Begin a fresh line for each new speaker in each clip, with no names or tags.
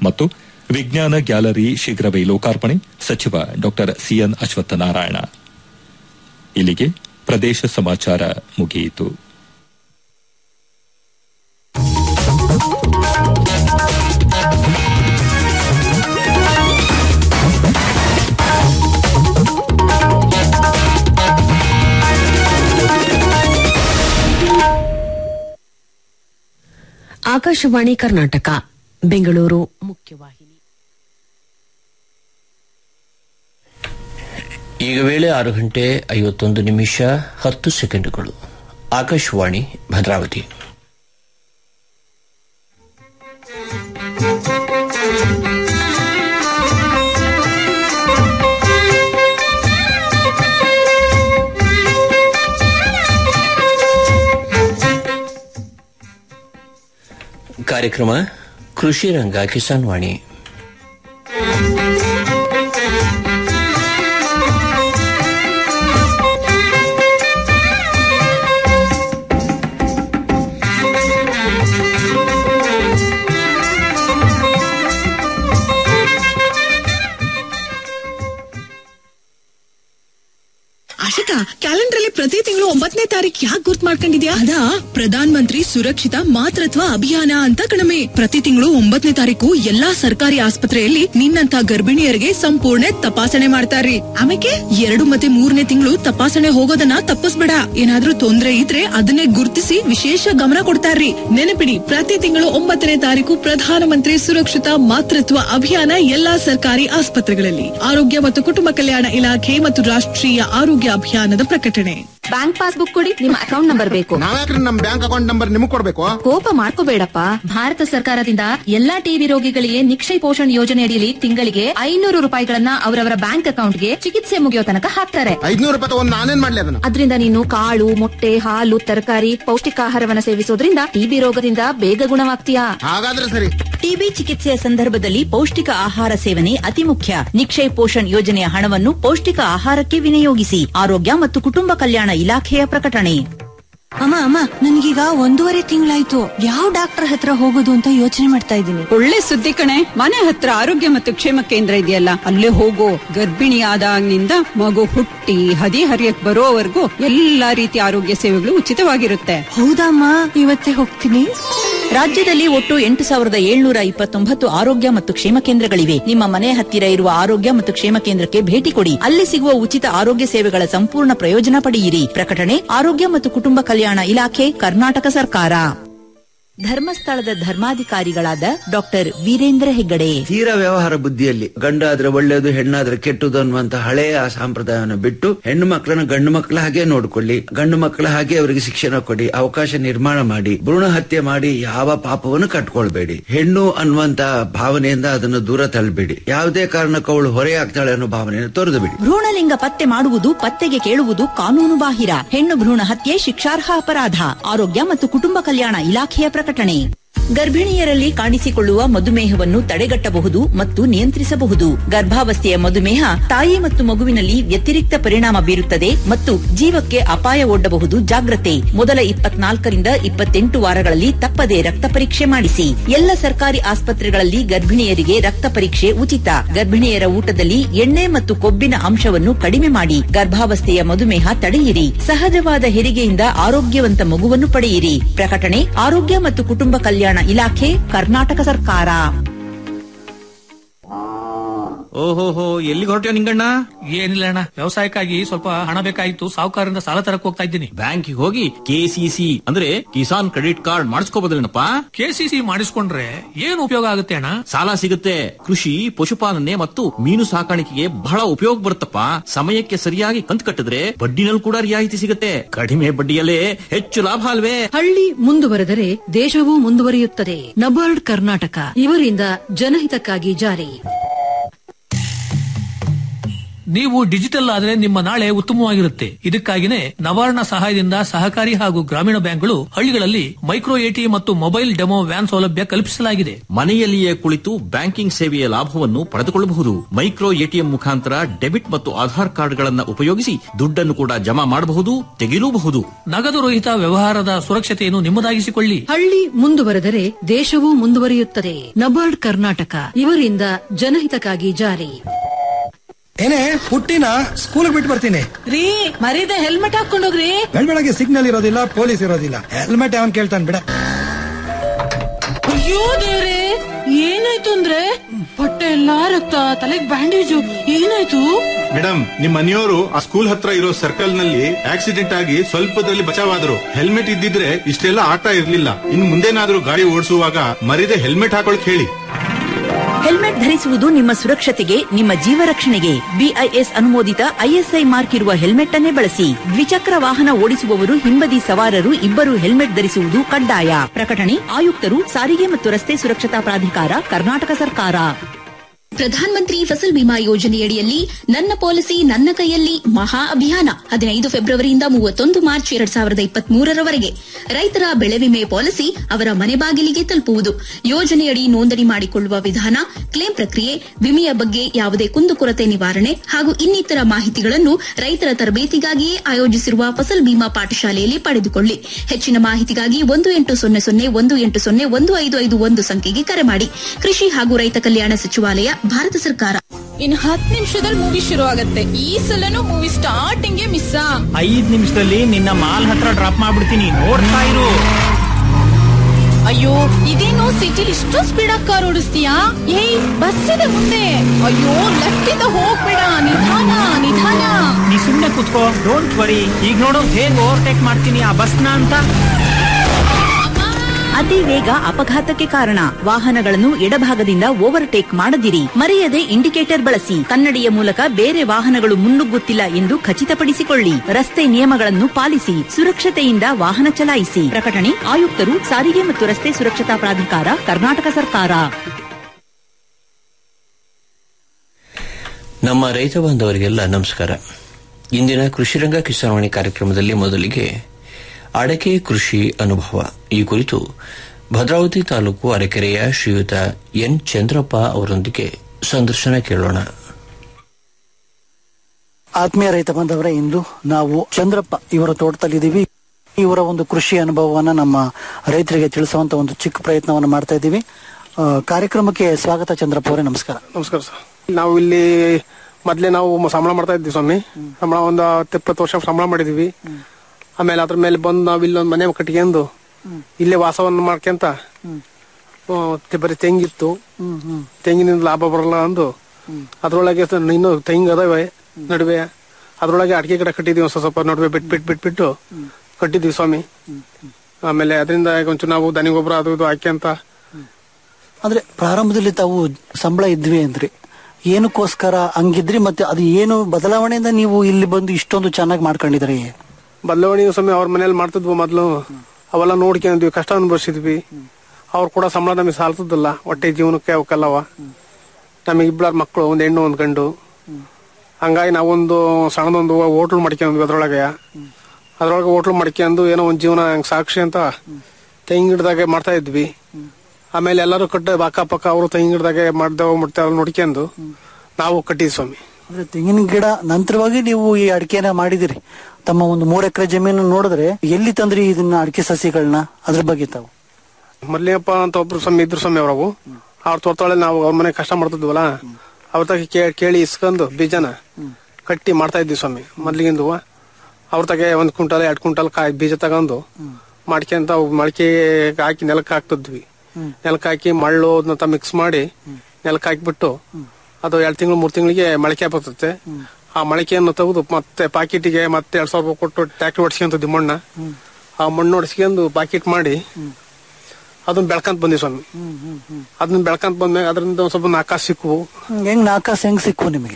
ಮತ್ತು ವಿಜ್ಞಾನ ಗ್ಯಾಲರಿ ಶೀಘ್ರವೇ ಲೋಕಾರ್ಪಣೆ ಸಚಿವ ಡಾ ಸಿಎನ್ ಅಶ್ವತ್ಥನಾರಾಯಣ ಇಲ್ಲಿಗೆ ಪ್ರದೇಶ ಸಮಾಚಾರ ಮುಗಿಯಿತು
ಆಕಾಶವಾಣಿ ಕರ್ನಾಟಕ ಬೆಂಗಳೂರು ಮುಖ್ಯವಾಹಿನಿ
ಈಗ ವೇಳೆ ಆರು ಗಂಟೆ ಐವತ್ತೊಂದು ನಿಮಿಷ ಹತ್ತು ಸೆಕೆಂಡುಗಳು ಆಕಾಶವಾಣಿ ಭದ್ರಾವತಿ ಕಾರ್ಯಕ್ರಮ ಕೃಷಿ ರಂಗ ಕಿಸಾನ್ ವಾಣಿ
ಆಶಿಕಾ ಕ್ಯಾಲೆಂಡರ್ ಅಲ್ಲಿ ಪ್ರತಿ ತಿಂಗಳು ಒಂಬತ್ತನೇ ತಾರೀಕು ಯಾಕೆ ಗುರ್ತ್ ಮಾಡ್ಕೊಂಡಿದ್ಯಾ ಅದಾ ಪ್ರಧಾನ ಮಂತ್ರಿ ಸುರಕ್ಷಿತ ಮಾತೃತ್ವ ಅಭಿಯಾನ ಅಂತ ಕಣಮೆ ಪ್ರತಿ ತಿಂಗಳು ಒಂಬತ್ತನೇ ತಾರೀಕು ಎಲ್ಲಾ ಸರ್ಕಾರಿ ಆಸ್ಪತ್ರೆಯಲ್ಲಿ ನಿನ್ನಂತ ಗರ್ಭಿಣಿಯರಿಗೆ ಸಂಪೂರ್ಣ ತಪಾಸಣೆ ಮಾಡ್ತಾರ್ರಿ ಆಮೇಲೆ ಎರಡು ಮತ್ತೆ ಮೂರನೇ ತಿಂಗಳು ತಪಾಸಣೆ ಹೋಗೋದನ್ನ ತಪ್ಪಿಸ್ಬೇಡ ಏನಾದ್ರೂ ತೊಂದ್ರೆ ಇದ್ರೆ ಅದನ್ನೇ ಗುರ್ತಿಸಿ ವಿಶೇಷ ಗಮನ ಕೊಡ್ತಾರ್ರಿ ನೆನಪಿಡಿ ಪ್ರತಿ ತಿಂಗಳು ಒಂಬತ್ತನೇ ತಾರೀಕು ಪ್ರಧಾನ ಮಂತ್ರಿ ಸುರಕ್ಷಿತ ಮಾತೃತ್ವ ಅಭಿಯಾನ ಎಲ್ಲಾ ಸರ್ಕಾರಿ ಆಸ್ಪತ್ರೆಗಳಲ್ಲಿ ಆರೋಗ್ಯ ಮತ್ತು ಕುಟುಂಬ ಕಲ್ಯಾಣ ಇಲಾಖೆ ಮತ್ತು ರಾಷ್ಟ್ರೀಯ ಆರೋಗ್ಯ ಅಭಿಯಾನದ ಪ್ರಕಟಣೆ
ಬ್ಯಾಂಕ್ ಪಾಸ್ಬುಕ್ ಕೊಡಿ ನಿಮ್ಮ ಅಕೌಂಟ್ ನಂಬರ್ ಬೇಕು
ನಾವ್ಯಾಕ್ರಿ ನಮ್ ಬ್ಯಾಂಕ್ ಅಕೌಂಟ್ ನಂಬರ್ ನಿಮಗ್ ಕೊಡ್ಬೇಕು
ಕೋಪ ಮಾಡ್ಕೋಬೇಡಪ್ಪ ಭಾರತ ಸರ್ಕಾರದಿಂದ ಎಲ್ಲಾ ಟಿಬಿ ರೋಗಿಗಳಿಗೆ ನಿಕ್ಷಯ ಪೋಷಣ್ ಯೋಜನೆ ಅಡಿಯಲ್ಲಿ ತಿಂಗಳಿಗೆ ಐನೂರು ರೂಪಾಯಿಗಳನ್ನ ಅವರವರ ಬ್ಯಾಂಕ್ ಅಕೌಂಟ್ಗೆ ಚಿಕಿತ್ಸೆ ಮುಗಿಯೋ ತನಕ ಹಾಕ್ತಾರೆ
ಐದ್ನೂರು ರೂಪಾಯಿ ತಗೊಂಡ್ ನಾನೇನ್ ಮಾಡ್ಲಿ ಅದನ್ನ
ಅದರಿಂದ ನೀನು ಕಾಳು ಮೊಟ್ಟೆ ಹಾಲು ತರಕಾರಿ ಪೌಷ್ಟಿಕಾಹಾರವನ್ನ ಸೇವಿಸೋದ್ರಿಂದ ಟಿಬಿ ರೋಗದಿಂದ ಬೇಗ ಗುಣವಾಗ್ತೀಯಾ
ಹಾಗಾದ್ರೆ ಸರಿ
ಟಿಬಿ ಚಿಕಿತ್ಸೆಯ ಸಂದರ್ಭದಲ್ಲಿ ಪೌಷ್ಟಿಕ ಆಹಾರ ಸೇವನೆ ಅತಿ ಮುಖ್ಯ ನಿಕ್ಷಯ್ ಪೋಷಣ್ ಯೋಜನೆಯ ಹಣವನ್ನು ಪೌಷ್ಟಿಕ ಆಹಾರಕ್ಕೆ ವಿನಿಯೋಗಿಸಿ ಆರೋಗ್ಯ ಮತ್ತು ಕುಟುಂಬ ಕಲ್ಯಾಣ ಇಲಾಖೆಯ ಪ್ರಕಟಣೆ
ಅಮ್ಮ ಅಮ್ಮ ನನ್ಗೀಗ ಒಂದೂವರೆ ತಿಂಗಳಾಯ್ತು ಯಾವ ಡಾಕ್ಟರ್ ಹತ್ರ ಹೋಗೋದು ಅಂತ ಯೋಚನೆ ಮಾಡ್ತಾ ಇದ್ದೀನಿ
ಒಳ್ಳೆ ಸುದ್ದಿ ಕಣೆ ಮನೆ ಹತ್ರ ಆರೋಗ್ಯ ಮತ್ತು ಕ್ಷೇಮ ಕೇಂದ್ರ ಇದೆಯಲ್ಲ ಅಲ್ಲೇ ಹೋಗೋ ಗರ್ಭಿಣಿ ಆದಾಗಿನಿಂದ ಮಗು ಹುಟ್ಟಿ ಹದಿ ಹರಿಯಕ್ ಬರೋವರೆಗೂ ಎಲ್ಲಾ ರೀತಿಯ ಆರೋಗ್ಯ ಸೇವೆಗಳು ಉಚಿತವಾಗಿರುತ್ತೆ
ಹೌದಮ್ಮ ಇವತ್ತೇ ಹೋಗ್ತೀನಿ
ರಾಜ್ಯದಲ್ಲಿ ಒಟ್ಟು ಎಂಟು ಸಾವಿರದ ಏಳ್ನೂರ ಇಪ್ಪತ್ತೊಂಬತ್ತು ಆರೋಗ್ಯ ಮತ್ತು ಕ್ಷೇಮ ಕೇಂದ್ರಗಳಿವೆ ನಿಮ್ಮ ಮನೆ ಹತ್ತಿರ ಇರುವ ಆರೋಗ್ಯ ಮತ್ತು ಕ್ಷೇಮ ಕೇಂದ್ರಕ್ಕೆ ಭೇಟಿ ಕೊಡಿ ಅಲ್ಲಿ ಸಿಗುವ ಉಚಿತ ಆರೋಗ್ಯ ಸೇವೆಗಳ ಸಂಪೂರ್ಣ ಪ್ರಯೋಜನ ಪಡೆಯಿರಿ ಪ್ರಕಟಣೆ ಆರೋಗ್ಯ ಮತ್ತು ಕುಟುಂಬ ಕಲ್ಯಾಣ ಇಲಾಖೆ ಕರ್ನಾಟಕ ಸರ್ಕಾರ ಧರ್ಮಸ್ಥಳದ ಧರ್ಮಾಧಿಕಾರಿಗಳಾದ ಡಾಕ್ಟರ್ ವೀರೇಂದ್ರ ಹೆಗ್ಗಡೆ
ತೀರಾ ವ್ಯವಹಾರ ಬುದ್ಧಿಯಲ್ಲಿ ಗಂಡಾದ್ರೆ ಒಳ್ಳೆಯದು ಹೆಣ್ಣಾದ್ರೆ ಕೆಟ್ಟದು ಅನ್ನುವಂತ ಹಳೆಯ ಆ ಸಂಪ್ರದಾಯವನ್ನು ಬಿಟ್ಟು ಹೆಣ್ಣು ಮಕ್ಕಳನ್ನ ಗಂಡು ಮಕ್ಕಳ ಹಾಗೆ ನೋಡ್ಕೊಳ್ಳಿ ಗಂಡು ಮಕ್ಕಳ ಹಾಗೆ ಅವರಿಗೆ ಶಿಕ್ಷಣ ಕೊಡಿ ಅವಕಾಶ ನಿರ್ಮಾಣ ಮಾಡಿ ಭ್ರೂಣ ಹತ್ಯೆ ಮಾಡಿ ಯಾವ ಪಾಪವನ್ನು ಕಟ್ಕೊಳ್ಬೇಡಿ ಹೆಣ್ಣು ಅನ್ನುವಂತ ಭಾವನೆಯಿಂದ ಅದನ್ನು ದೂರ ತಳ್ಳಬೇಡಿ ಯಾವುದೇ ಕಾರಣಕ್ಕೂ ಅವಳು ಹೊರೆಯಾಗ್ತಾಳೆ ಅನ್ನೋ ಭಾವನೆಯನ್ನು ತೊರೆದು ಬಿಡಿ
ಭ್ರೂಣಲಿಂಗ ಪತ್ತೆ ಮಾಡುವುದು ಪತ್ತೆಗೆ ಕೇಳುವುದು ಕಾನೂನು ಬಾಹಿರ ಹೆಣ್ಣು ಭ್ರೂಣ ಹತ್ಯೆ ಶಿಕ್ಷಾರ್ಹ ಅಪರಾಧ ಆರೋಗ್ಯ ಮತ್ತು ಕುಟುಂಬ ಕಲ್ಯಾಣ ಇಲಾಖೆಯ ಪ್ರಕಟಣೆ ಗರ್ಭಿಣಿಯರಲ್ಲಿ ಕಾಣಿಸಿಕೊಳ್ಳುವ ಮಧುಮೇಹವನ್ನು ತಡೆಗಟ್ಟಬಹುದು ಮತ್ತು ನಿಯಂತ್ರಿಸಬಹುದು ಗರ್ಭಾವಸ್ಥೆಯ ಮಧುಮೇಹ ತಾಯಿ ಮತ್ತು ಮಗುವಿನಲ್ಲಿ ವ್ಯತಿರಿಕ್ತ ಪರಿಣಾಮ ಬೀರುತ್ತದೆ ಮತ್ತು ಜೀವಕ್ಕೆ ಅಪಾಯ ಒಡ್ಡಬಹುದು ಜಾಗ್ರತೆ ಮೊದಲ ಇಪ್ಪತ್ನಾಲ್ಕರಿಂದ ಇಪ್ಪತ್ತೆಂಟು ವಾರಗಳಲ್ಲಿ ತಪ್ಪದೆ ರಕ್ತ ಪರೀಕ್ಷೆ ಮಾಡಿಸಿ ಎಲ್ಲ ಸರ್ಕಾರಿ ಆಸ್ಪತ್ರೆಗಳಲ್ಲಿ ಗರ್ಭಿಣಿಯರಿಗೆ ರಕ್ತ ಪರೀಕ್ಷೆ ಉಚಿತ ಗರ್ಭಿಣಿಯರ ಊಟದಲ್ಲಿ ಎಣ್ಣೆ ಮತ್ತು ಕೊಬ್ಬಿನ ಅಂಶವನ್ನು ಕಡಿಮೆ ಮಾಡಿ ಗರ್ಭಾವಸ್ಥೆಯ ಮಧುಮೇಹ ತಡೆಯಿರಿ ಸಹಜವಾದ ಹೆರಿಗೆಯಿಂದ ಆರೋಗ್ಯವಂತ ಮಗುವನ್ನು ಪಡೆಯಿರಿ ಪ್ರಕಟಣೆ ಆರೋಗ್ಯ ಮತ್ತು ಕುಟುಂಬ ಕಲ್ಯಾಣ ಇಲಾಖೆ ಕರ್ನಾಟಕ ಸರ್ಕಾರ
ಓಹೋಹೋ ಎಲ್ಲಿಗೆ ಹೊರಟ್ಯೋ ನಿಂಗಣ್ಣ ಏನಿಲ್ಲ ಅಣ್ಣ ವ್ಯವಸಾಯಕ್ಕಾಗಿ ಸ್ವಲ್ಪ ಹಣ ಬೇಕಾಗಿತ್ತು ಸಾಹುಕಾರರಿಂದ ಸಾಲ ತರಕ್ ಹೋಗ್ತಾ ಇದ್ದೀನಿ ಬ್ಯಾಂಕಿಗೆ ಹೋಗಿ ಕೆಸಿಸಿ ಅಂದ್ರೆ ಕಿಸಾನ್ ಕ್ರೆಡಿಟ್ ಕಾರ್ಡ್ ಮಾಡಿಸ್ಕೋಬೋದಲ್ಲೇನಪ್ಪ ಕೆಸಿಸಿ ಮಾಡಿಸ್ಕೊಂಡ್ರೆ ಏನ್ ಉಪಯೋಗ ಆಗುತ್ತೆ ಅಣ್ಣ ಸಾಲ ಸಿಗುತ್ತೆ ಕೃಷಿ ಪಶುಪಾಲನೆ ಮತ್ತು ಮೀನು ಸಾಕಾಣಿಕೆಗೆ ಬಹಳ ಉಪಯೋಗ ಬರುತ್ತಪ್ಪ ಸಮಯಕ್ಕೆ ಸರಿಯಾಗಿ ಕಂತು ಕಟ್ಟಿದ್ರೆ ಬಡ್ಡಿನಲ್ಲಿ ಕೂಡ ರಿಯಾಯಿತಿ ಸಿಗುತ್ತೆ ಕಡಿಮೆ ಬಡ್ಡಿಯಲ್ಲೇ ಹೆಚ್ಚು ಲಾಭ ಅಲ್ವೇ
ಹಳ್ಳಿ ಮುಂದುವರೆದರೆ ದೇಶವೂ ಮುಂದುವರಿಯುತ್ತದೆ ನಬಾರ್ಡ್ ಕರ್ನಾಟಕ ಇವರಿಂದ ಜನಹಿತಕ್ಕಾಗಿ ಜಾರಿ
ನೀವು ಡಿಜಿಟಲ್ ಆದ್ರೆ ನಿಮ್ಮ ನಾಳೆ ಉತ್ತಮವಾಗಿರುತ್ತೆ ಇದಕ್ಕಾಗಿನೇ ನವಾರ್ಣ ಸಹಾಯದಿಂದ ಸಹಕಾರಿ ಹಾಗೂ ಗ್ರಾಮೀಣ ಬ್ಯಾಂಕ್ಗಳು ಹಳ್ಳಿಗಳಲ್ಲಿ ಮೈಕ್ರೋ ಎಟಿ ಮತ್ತು ಮೊಬೈಲ್ ಡೆಮೋ ವ್ಯಾನ್ ಸೌಲಭ್ಯ ಕಲ್ಪಿಸಲಾಗಿದೆ
ಮನೆಯಲ್ಲಿಯೇ ಕುಳಿತು ಬ್ಯಾಂಕಿಂಗ್ ಸೇವೆಯ ಲಾಭವನ್ನು ಪಡೆದುಕೊಳ್ಳಬಹುದು ಮೈಕ್ರೋ ಎಟಿಎಂ ಮುಖಾಂತರ ಡೆಬಿಟ್ ಮತ್ತು ಆಧಾರ್ ಕಾರ್ಡ್ಗಳನ್ನು ಉಪಯೋಗಿಸಿ ದುಡ್ಡನ್ನು ಕೂಡ ಜಮಾ ಮಾಡಬಹುದು ತೆಗೆಯಲೂಬಹುದು
ನಗದು ರಹಿತ ವ್ಯವಹಾರದ ಸುರಕ್ಷತೆಯನ್ನು ನಿಮ್ಮದಾಗಿಸಿಕೊಳ್ಳಿ
ಹಳ್ಳಿ ಮುಂದುವರೆದರೆ ದೇಶವೂ ಮುಂದುವರಿಯುತ್ತದೆ ನಬಾರ್ಡ್ ಕರ್ನಾಟಕ ಇವರಿಂದ ಜನಹಿತಕ್ಕಾಗಿ ಜಾರಿ
ಏನೇ ಪುಟ್ಟಿನ ಸ್ಕೂಲ್ ಬಿಟ್ಟು ಬರ್ತೀನಿ
ರೀ ಮರೀದೆ ಹೆಲ್ಮೆಟ್ ಹಾಕೊಂಡೋಗ್ರಿ
ಬೆಳಗ್ಗೆ ಸಿಗ್ನಲ್ ಇರೋದಿಲ್ಲ ಪೊಲೀಸ್ ಇರೋದಿಲ್ಲ ಹೆಲ್ಮೆಟ್ ಅವನ್ ಕೇಳ್ತಾನೆ ಬಿಡ
ಅಯ್ಯೋ ದೇವ್ರೆ ಏನಾಯ್ತು ಅಂದ್ರೆ ಹೊಟ್ಟೆ ಎಲ್ಲಾ ರಕ್ತ ತಲೆಗ್ ಬ್ಯಾಂಡೇಜು ಏನಾಯ್ತು
ಮೇಡಮ್ ನಿಮ್ ಮನೆಯವರು ಆ ಸ್ಕೂಲ್ ಹತ್ರ ಇರೋ ಸರ್ಕಲ್ ನಲ್ಲಿ ಆಕ್ಸಿಡೆಂಟ್ ಆಗಿ ಸ್ವಲ್ಪದಲ್ಲಿ ಬಚಾವಾದ್ರು ಹೆಲ್ಮೆಟ್ ಇದ್ದಿದ್ರೆ ಇಷ್ಟೆಲ್ಲ ಆಟ ಇರ್ಲಿಲ್ಲ ಇನ್ ಮುಂದೇನಾದ್ರೂ ಗಾಡಿ ಓಡಿಸುವಾಗ ಮರಿದೆ ಹೆಲ್ಮೆಟ್ ಹಾಕೊಳಕ್ ಹೇಳಿ
ಹೆಲ್ಮೆಟ್ ಧರಿಸುವುದು ನಿಮ್ಮ ಸುರಕ್ಷತೆಗೆ ನಿಮ್ಮ ಜೀವ ರಕ್ಷಣೆಗೆ ಬಿಐಎಸ್ ಅನುಮೋದಿತ ಐಎಸ್ಐ ಮಾರ್ಕ್ ಇರುವ ಹೆಲ್ಮೆಟ್ ಅನ್ನೇ ಬಳಸಿ ದ್ವಿಚಕ್ರ ವಾಹನ ಓಡಿಸುವವರು ಹಿಂಬದಿ ಸವಾರರು ಇಬ್ಬರು ಹೆಲ್ಮೆಟ್ ಧರಿಸುವುದು ಕಡ್ಡಾಯ ಪ್ರಕಟಣೆ ಆಯುಕ್ತರು ಸಾರಿಗೆ ಮತ್ತು ರಸ್ತೆ ಸುರಕ್ಷತಾ ಪ್ರಾಧಿಕಾರ ಕರ್ನಾಟಕ ಸರ್ಕಾರ
ಪ್ರಧಾನ ಮಂತ್ರಿ ಫಸಲ್ ಬಿಮಾ ಯೋಜನೆಯಡಿಯಲ್ಲಿ ನನ್ನ ಪಾಲಿಸಿ ನನ್ನ ಕೈಯಲ್ಲಿ ಮಹಾ ಅಭಿಯಾನ ಹದಿನೈದು ಫೆಬ್ರವರಿಯಿಂದ ಮೂವತ್ತೊಂದು ಮಾರ್ಚ್ ಎರಡ್ ಸಾವಿರದ ಇಪ್ಪತ್ತ್ ಮೂರರವರೆಗೆ ರೈತರ ಬೆಳೆ ವಿಮೆ ಪಾಲಿಸಿ ಅವರ ಮನೆ ಬಾಗಿಲಿಗೆ ತಲುಪುವುದು ಯೋಜನೆಯಡಿ ನೋಂದಣಿ ಮಾಡಿಕೊಳ್ಳುವ ವಿಧಾನ ಕ್ಲೇಮ್ ಪ್ರಕ್ರಿಯೆ ವಿಮೆಯ ಬಗ್ಗೆ ಯಾವುದೇ ಕುಂದುಕೊರತೆ ನಿವಾರಣೆ ಹಾಗೂ ಇನ್ನಿತರ ಮಾಹಿತಿಗಳನ್ನು ರೈತರ ತರಬೇತಿಗಾಗಿಯೇ ಆಯೋಜಿಸಿರುವ ಫಸಲ್ ಬಿಮಾ ಪಾಠಶಾಲೆಯಲ್ಲಿ ಪಡೆದುಕೊಳ್ಳಿ ಹೆಚ್ಚಿನ ಮಾಹಿತಿಗಾಗಿ ಒಂದು ಎಂಟು ಸೊನ್ನೆ ಸೊನ್ನೆ ಒಂದು ಎಂಟು ಸೊನ್ನೆ ಒಂದು ಐದು ಐದು ಒಂದು ಸಂಖ್ಯೆಗೆ ಕರೆ ಮಾಡಿ ಕೃಷಿ ಹಾಗೂ ರೈತ ಕಲ್ಯಾಣ ಸಚಿವಾಲಯ ಭಾರತ ಸರ್ಕಾರ
ಇನ್ ಹತ್ತು ನಿಮಿಷದಲ್ಲಿ ಮೂವಿ ಶುರು ಆಗತ್ತೆ ಈ ಸಲನು ಮೂವಿ ಸ್ಟಾರ್ಟಿಂಗ್ ಮಿಸ್
ಐದ್ ನಿಮಿಷದಲ್ಲಿ ನಿನ್ನ ಮಾಲ್ ಹತ್ರ ಡ್ರಾಪ್ ಮಾಡ್ಬಿಡ್ತೀನಿ ನೋಡ್ತಾ ಇರು
ಅಯ್ಯೋ ಇದೇನು ಸಿಟಿಲಿ ಇಷ್ಟು ಸ್ಪೀಡ್ ಆಗಿ ಕಾರ್ ಓಡಿಸ್ತೀಯಾ ಏಯ್ ಬಸ್ ಇದೆ ಮುಂದೆ ಅಯ್ಯೋ ಲೆಫ್ಟ್ ಇಂದ ಹೋಗ್ಬೇಡ ನಿಧಾನ ನಿಧಾನ
ನೀ ಸುಮ್ನೆ ಕುತ್ಕೋ ಡೋಂಟ್ ವರಿ ಈಗ ನೋಡು ಹೇಗ್ ಓವರ್ಟೇಕ್ ಮಾಡ್ತೀನಿ ಆ ಬಸ್ನ ಅಂತ
ಅತಿ ವೇಗ ಅಪಘಾತಕ್ಕೆ ಕಾರಣ ವಾಹನಗಳನ್ನು ಎಡಭಾಗದಿಂದ ಓವರ್ಟೇಕ್ ಮಾಡದಿರಿ ಮರೆಯದೆ ಇಂಡಿಕೇಟರ್ ಬಳಸಿ ಕನ್ನಡಿಯ ಮೂಲಕ ಬೇರೆ ವಾಹನಗಳು ಮುನ್ನುಗ್ಗುತ್ತಿಲ್ಲ ಎಂದು ಖಚಿತಪಡಿಸಿಕೊಳ್ಳಿ ರಸ್ತೆ ನಿಯಮಗಳನ್ನು ಪಾಲಿಸಿ ಸುರಕ್ಷತೆಯಿಂದ ವಾಹನ ಚಲಾಯಿಸಿ ಪ್ರಕಟಣೆ ಆಯುಕ್ತರು ಸಾರಿಗೆ ಮತ್ತು ರಸ್ತೆ ಸುರಕ್ಷತಾ ಪ್ರಾಧಿಕಾರ ಕರ್ನಾಟಕ ಸರ್ಕಾರ
ನಮ್ಮ ರೈತ ಬಾಂಧವರಿಗೆಲ್ಲ ನಮಸ್ಕಾರ ಇಂದಿನ ಕೃಷಿರಂಗ ಕಿಸಾನ್ವಾಣಿ ಕಾರ್ಯಕ್ರಮದಲ್ಲಿ ಮೊದಲಿಗೆ ಅಡಕೆ ಕೃಷಿ ಅನುಭವ ಈ ಕುರಿತು ಭದ್ರಾವತಿ ತಾಲೂಕು ಅರಕೆರೆಯ ಶ್ರೀಯುತ ಎನ್ ಚಂದ್ರಪ್ಪ ಅವರೊಂದಿಗೆ ಸಂದರ್ಶನ ಕೇಳೋಣ
ಆತ್ಮೀಯ ರೈತ ಬಾಂಧವರೇ ಇಂದು ನಾವು ಚಂದ್ರಪ್ಪ ಇವರ ತೋಟದಲ್ಲಿದ್ದೀವಿ ಇವರ ಒಂದು ಕೃಷಿ ಅನುಭವವನ್ನ ನಮ್ಮ ರೈತರಿಗೆ ತಿಳಿಸುವಂತ ಒಂದು ಚಿಕ್ಕ ಪ್ರಯತ್ನವನ್ನು ಮಾಡ್ತಾ ಇದ್ದೀವಿ ಆ, ಕಾರ್ಯಕ್ರಮಕ್ಕೆ ಸ್ವಾಗತ ಚಂದ್ರಪ್ಪ ಅವರೇ ನಮಸ್ಕಾರ
ನಮಸ್ಕಾರ ಸರ್ ನಾವು ಇಲ್ಲಿ ಮೊದ್ಲೇ ನಾವು ಮ- ಸಂಬಳ ಮಾಡ್ತಾ ಇದ್ವಿ ಸ್ವಾಮಿ ಸಂಬಳ ಒಂದು ಹತ್ತು ಇಪ್ಪತ್ತು ವರ್ಷ ಸಂಬಳ ಮಾಡಿದೀವಿ ಆಮೇಲೆ ಅದ್ರ ಮೇಲೆ ಬಂದು ನಾವು ಇಲ್ಲೊಂದು ಮನೆ ಕಟ್ಕೊಂಡು ಇಲ್ಲೇ ವಾಸವನ್ನು ಮಾಡ್ಕೊಂತ ಆ, ತೆ- ಬರೀ ತೆಂಗಿತ್ತು ತೆಂಗಿನಿಂದ ಲಾಭ ಬರಲ್ಲ ಅಂದು ಅದ್ರೊಳಗೆ ಸ- ಇನ್ನು ತೆಂಗು ಅದಾವೆ ನಡುವೆ ಅದ್ರೊಳಗೆ ಅಡಿಕೆ ಗಿಡ ಕಟ್ಟಿದೀವಿ ಒಂದ್ ಸ್ವಲ್ಪ ನಡುವೆ ಬಿಟ್ ಬಿಟ್ ಬಿಟ್ ಬಿಟ್ಟು ಕಟ್ಟಿದ್ವಿ ಸ್ವಾಮಿ ಆಮೇಲೆ ಅದರಿಂದ ಈಗ ಒಂಚೂರು ನಾವು ದನಿ ಗೊಬ್ಬರ ಅದು ಇದು ಹಾಕ್ಯಂತ
ಅಂದ್ರೆ ಪ್ರಾರಂಭದಲ್ಲಿ ತಾವು ಸಂಬಳ ಇದ್ವಿ ಅಂದ್ರಿ ಏನಕ್ಕೋಸ್ಕರ ಹಂಗಿದ್ರಿ ಮತ್ತೆ ಅದು ಏನು ಬದಲಾವಣೆಯಿಂದ ನೀವು ಇಲ್ಲಿ ಬಂದು ಇಷ್ಟೊಂದು ಚೆನ್ನಾಗಿ ಮಾಡ್ಕೊಂಡಿದ್ರಿ
ಬದಲಾವಣೆ ಸ್ವಾಮಿ ಅವ್ರ ಮನೇಲಿ ಮಾಡ್ತಿದ್ವು ಮೊದ್ಲು ಅವೆಲ್ಲ ನೋಡ್ಕೊಂಡಿದ್ವಿ ಕಷ್ಟ ಅನುಭವಿಸಿದ್ವಿ ಅವ್ರು ಕೂಡ ಸಂಬಳ ನಮಗೆ ಸಾಲ್ತದಲ್ಲ ಹೊಟ್ಟೆ ಜೀವನಕ್ಕೆ ಅವಕ್ಕೆಲ್ಲವ ನಮಗೆ ಇಬ್ಬರ ಮಕ್ಕಳು ಒಂದ್ ಹೆಣ್ಣು ಒಂದ್ ಗಂಡು ಹಂಗಾಗಿ ನಾವೊಂದು ಸಣ್ಣದೊಂದು ಹೋಟ್ಲ್ ಮಾಡ್ಕೊಂಡ್ವಿ ಅದ್ರೊಳಗೆ ಅದ್ರೊಳಗೆ ಹೋಟ್ಲ್ ಮಾಡ್ಕೊಂಡು ಏನೋ ಒಂದ್ ಜೀವನ ಹಂಗ್ ಸಾಕ್ಷಿ ಅಂತ ತೆಂಗಿನ ಗಿಡದಾಗೆ ಮಾಡ್ತಾ ಇದ್ವಿ ಆಮೇಲೆ ಎಲ್ಲರೂ ಕಟ್ಟ ಅಕ್ಕಪಕ್ಕ ಅವರು ತೆಂಗಿನ ಗಿಡದಾಗೆ ಮಾಡ್ದೇವ ಮಾಡ್ತೇವೆ ನೋಡ್ಕೊಂಡು ನಾವು ಕಟ್ಟಿದ್ವಿ ಸ್ವಾಮಿ
ಅಂದ್ರೆ ತೆಂಗಿನ ಗಿಡ ನಂತರವಾಗಿ ನೀವು ಈ ಅಡಿಕೆನ ಮಾಡಿದಿರಿ ತಮ್ಮ ಒಂದು ಮೂರ್ ಎಕರೆ ಜಮೀನು ನೋಡಿದ್ರೆ ಎಲ್ಲಿ ತಂದ್ರಿ ಇದನ್ನ ಅಡಿಕೆ ಸಸಿಗಳನ್ನ ಅದ್ರ ಬಗ್ಗೆ ತಾವು
ಮಲ್ಲಿಯಪ್ಪ ಅಂತ ಒಬ್ರು ಸ್ವಾಮಿ ಇದ್ರು ಸ್ವಾಮಿ ಅವ್ರವು ಅವ್ರ ತೋಟದೊಳಗೆ ನಾವು ಅವ್ರ ಮನೆ ಕಷ್ಟ ಮಾಡ್ತಿದ್ವಲ್ಲ ಅವ್ರ ತಗ ಕೇ- ಕೇಳಿ ಇಸ್ಕೊಂಡು ಬೀಜನ ಕಟ್ಟಿ ಮಾಡ್ತಾ ಇದ್ವಿ ಸ್ವಾಮಿ ಮೊದ್ಲಿಗಿಂದು ಅವ್ರ ತಗೆ ಒಂದ್ ಕ್ವಿಂಟಲ್ ಎರಡ್ ಕ್ವಿಂಟಲ್ ಕಾಯಿ ಬೀಜ ತಗೊಂಡು ಮಾಡ್ಕೊಂತ ಅವು ಮೊಳಕೆ ಹಾಕಿ ನೆಲಕ್ಕೆ ಹಾಕ್ತಿದ್ವಿ ನೆಲಕ್ಕೆ ಹಾಕಿ ಮಳ್ಳು ಅದನ್ನ ಮಿಕ್ಸ್ ಮಾಡಿ ನೆಲಕ್ಕೆ ಹಾಕಿಬಿಟ್ಟು ಅದು ಎರಡ್ ತಿಂಗಳು ಮೂರ್ ತಿಂಗಳಿಗೆ ಮೊಳಕೆ ಬರ್ತತೆ ಆ ಮೊಳಕೆಯನ್ನು ತೆಗೆದು ಮತ್ತೆ ಪಾಕಿಟಿಗೆ ಮತ್ತೆ ಎರಡ್ ಸಾವಿರ ರೂಪಾಯಿ ಕೊಟ್ಟು ಟ್ಯಾಕ್ಟ್ರಿ ಹೊಡ್ಸ್ಕೊಂತಿದ್ವಿ ಮಣ್ಣ ಆ ಮಣ್ಣು ಹೊಡ್ಸ್ಕೊಂಡು ಪಾಕಿಟ್ ಮಾಡಿ ಅದನ್ನ ಬೆಳ್ಕಂತ ಬಂದಿ ಸ್ವಾಮಿ ಅದನ್ನ ಬೆಳ್ಕಂತ ಬಂದ್ಮ್ಯಾಗ ಅದರಿಂದ ಒಂದ್ ಸ್ವಲ್ಪ ನಾಲ್ಕಾಸ್ ಸಿಕ್ವು
ಹ್ಮ್, ಹೆಂಗ್ ನಾಲ್ಕಾಸ್ ಹೆಂಗ್ ಸಿಕ್ಕು ನಿಮಗೆ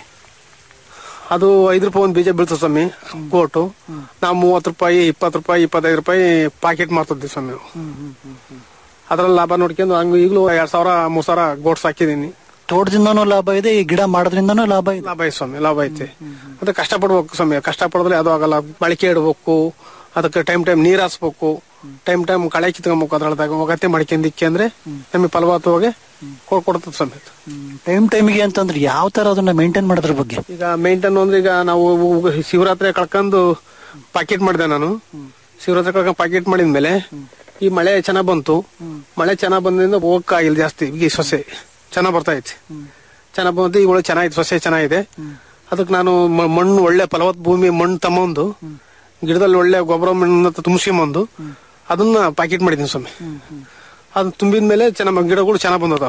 ಅದು ಐದು ರೂಪಾಯಿ ಒಂದ್ ಬೀಜ ಬೀಳ್ತದೆ ಸ್ವಾಮಿ ಗೋಟು ನಾವು ಮೂವತ್ತು ರೂಪಾಯಿ ಇಪ್ಪತ್ತು ರೂಪಾಯಿ ಇಪ್ಪತ್ತೈದು ರೂಪಾಯಿ ಪಾಕೆಟ್ ಮಾರ್ತಿದ್ವಿ ಸ್ವಾಮಿ ಅದ್ರಲ್ಲಿ ಲಾಭ ನೋಡ್ಕೊಂಡು ಹಂಗ ಈಗಲೂ ಎರಡ್ ಸಾವಿರ ಮೂರ್ ಸಾವಿರ ಗೋಟ್ಸ್ ಹಾಕಿದೀನಿ
ತೋಟದಿಂದನೂ ಲಾಭ ಇದೆ ಈ ಗಿಡ ಮಾಡೋದ್ರಿಂದನೂ ಲಾಭ ಇದೆ
ಲಾಭ ಐತೆ ಸ್ವಾಮಿ ಲಾಭ ಐತೆ ಅದೇ ಕಷ್ಟ ಪಡ್ಬೇಕು ಸ್ವಾಮಿ ಕಷ್ಟ ಪಡಿದ್ರೆ ಅದು ಆಗಲ್ಲ ಬಳಕೆ ಇಡ್ಬೇಕು ಅದಕ್ಕೆ ಟೈಮ್ ಟೈಮ್ ನೀರ್ ಹಾಸ್ಬೇಕು ಟೈಮ್ ಟೈಮ್ ಕಳೆ ಕಿತ್ಕೊಬೇಕು ಅದ್ರೊಳದಾಗ ಒಗತ್ತೆ ಮಾಡ್ಕೊಂಡಿಕ್ಕೆ ಅಂದ್ರೆ ನಮಗೆ ಫಲವತ್ತವಾಗಿ ಕೊಡ್ತದೆ ಸ್ವಾಮಿ
ಟೈಮ್ ಟೈಮಿಗೆ ಅಂತಂದ್ರೆ ಯಾವ ತರ ಅದನ್ನ ಮೇಂಟೈನ್ ಮಾಡೋದ್ರ ಬಗ್ಗೆ
ಈಗ ಮೇಂಟೈನ್ ಅಂದ್ರೆ ಈಗ ನಾವು ಉ- ಶಿವರಾತ್ರಿ ಕಳ್ಕೊಂಡು ಪಾಕೆಟ್ ಮಾಡಿದೆ ನಾನು ಶಿವರಾತ್ರಿ ಕಳ್ಕೊಂಡು ಪಾಕೆಟ್ ಮಾಡಿದ್ಮೇಲೆ ಈ ಮಳೆ ಚೆನ್ನಾಗ್ ಬಂತು ಮಳೆ ಚೆನ್ನಾಗ್ ಬಂದ್ರಿಂದ ಹೋಗಕ್ಕಾಗಿಲ್ಲ ಜಾಸ್ತಿ ಈಗ ಈ ಸೊಸೆ ಚೆನ್ನಾಗ್ ಬರ್ತಾ ಐತಿ ಚೆನ್ನಾಗ್ ಬಂತು ಈಗ ಒಳ್ಳೆ ಚೆನ್ನಾಗಿದೆ ಸೊಸೆ ಚೆನ್ನಾಗಿದೆ ಅದಕ್ಕೆ ನಾನು ಮ- ಮಣ್ಣು ಒಳ್ಳೆ ಫಲವತ್ ಭೂಮಿ ಮಣ್ಣು ತಮ್ಮೊಂದು ಗಿಡದಲ್ಲಿ ಒಳ್ಳೆ ಗೊಬ್ಬರ ಮಣ್ಣು ತುಂಬಿಸ್ಕೊಂಬಂದು ಅದನ್ನ ಪಾಕೆಟ್ ಮಾಡಿದ್ದೀನಿ ಸ್ವಾಮಿ ಅದನ್ನ ತುಂಬಿದ ಮೇಲೆ ಚೆನ್ನಾಗ್ ಗಿಡಗಳು ಚೆನ್ನಾಗ್ ಬಂದದ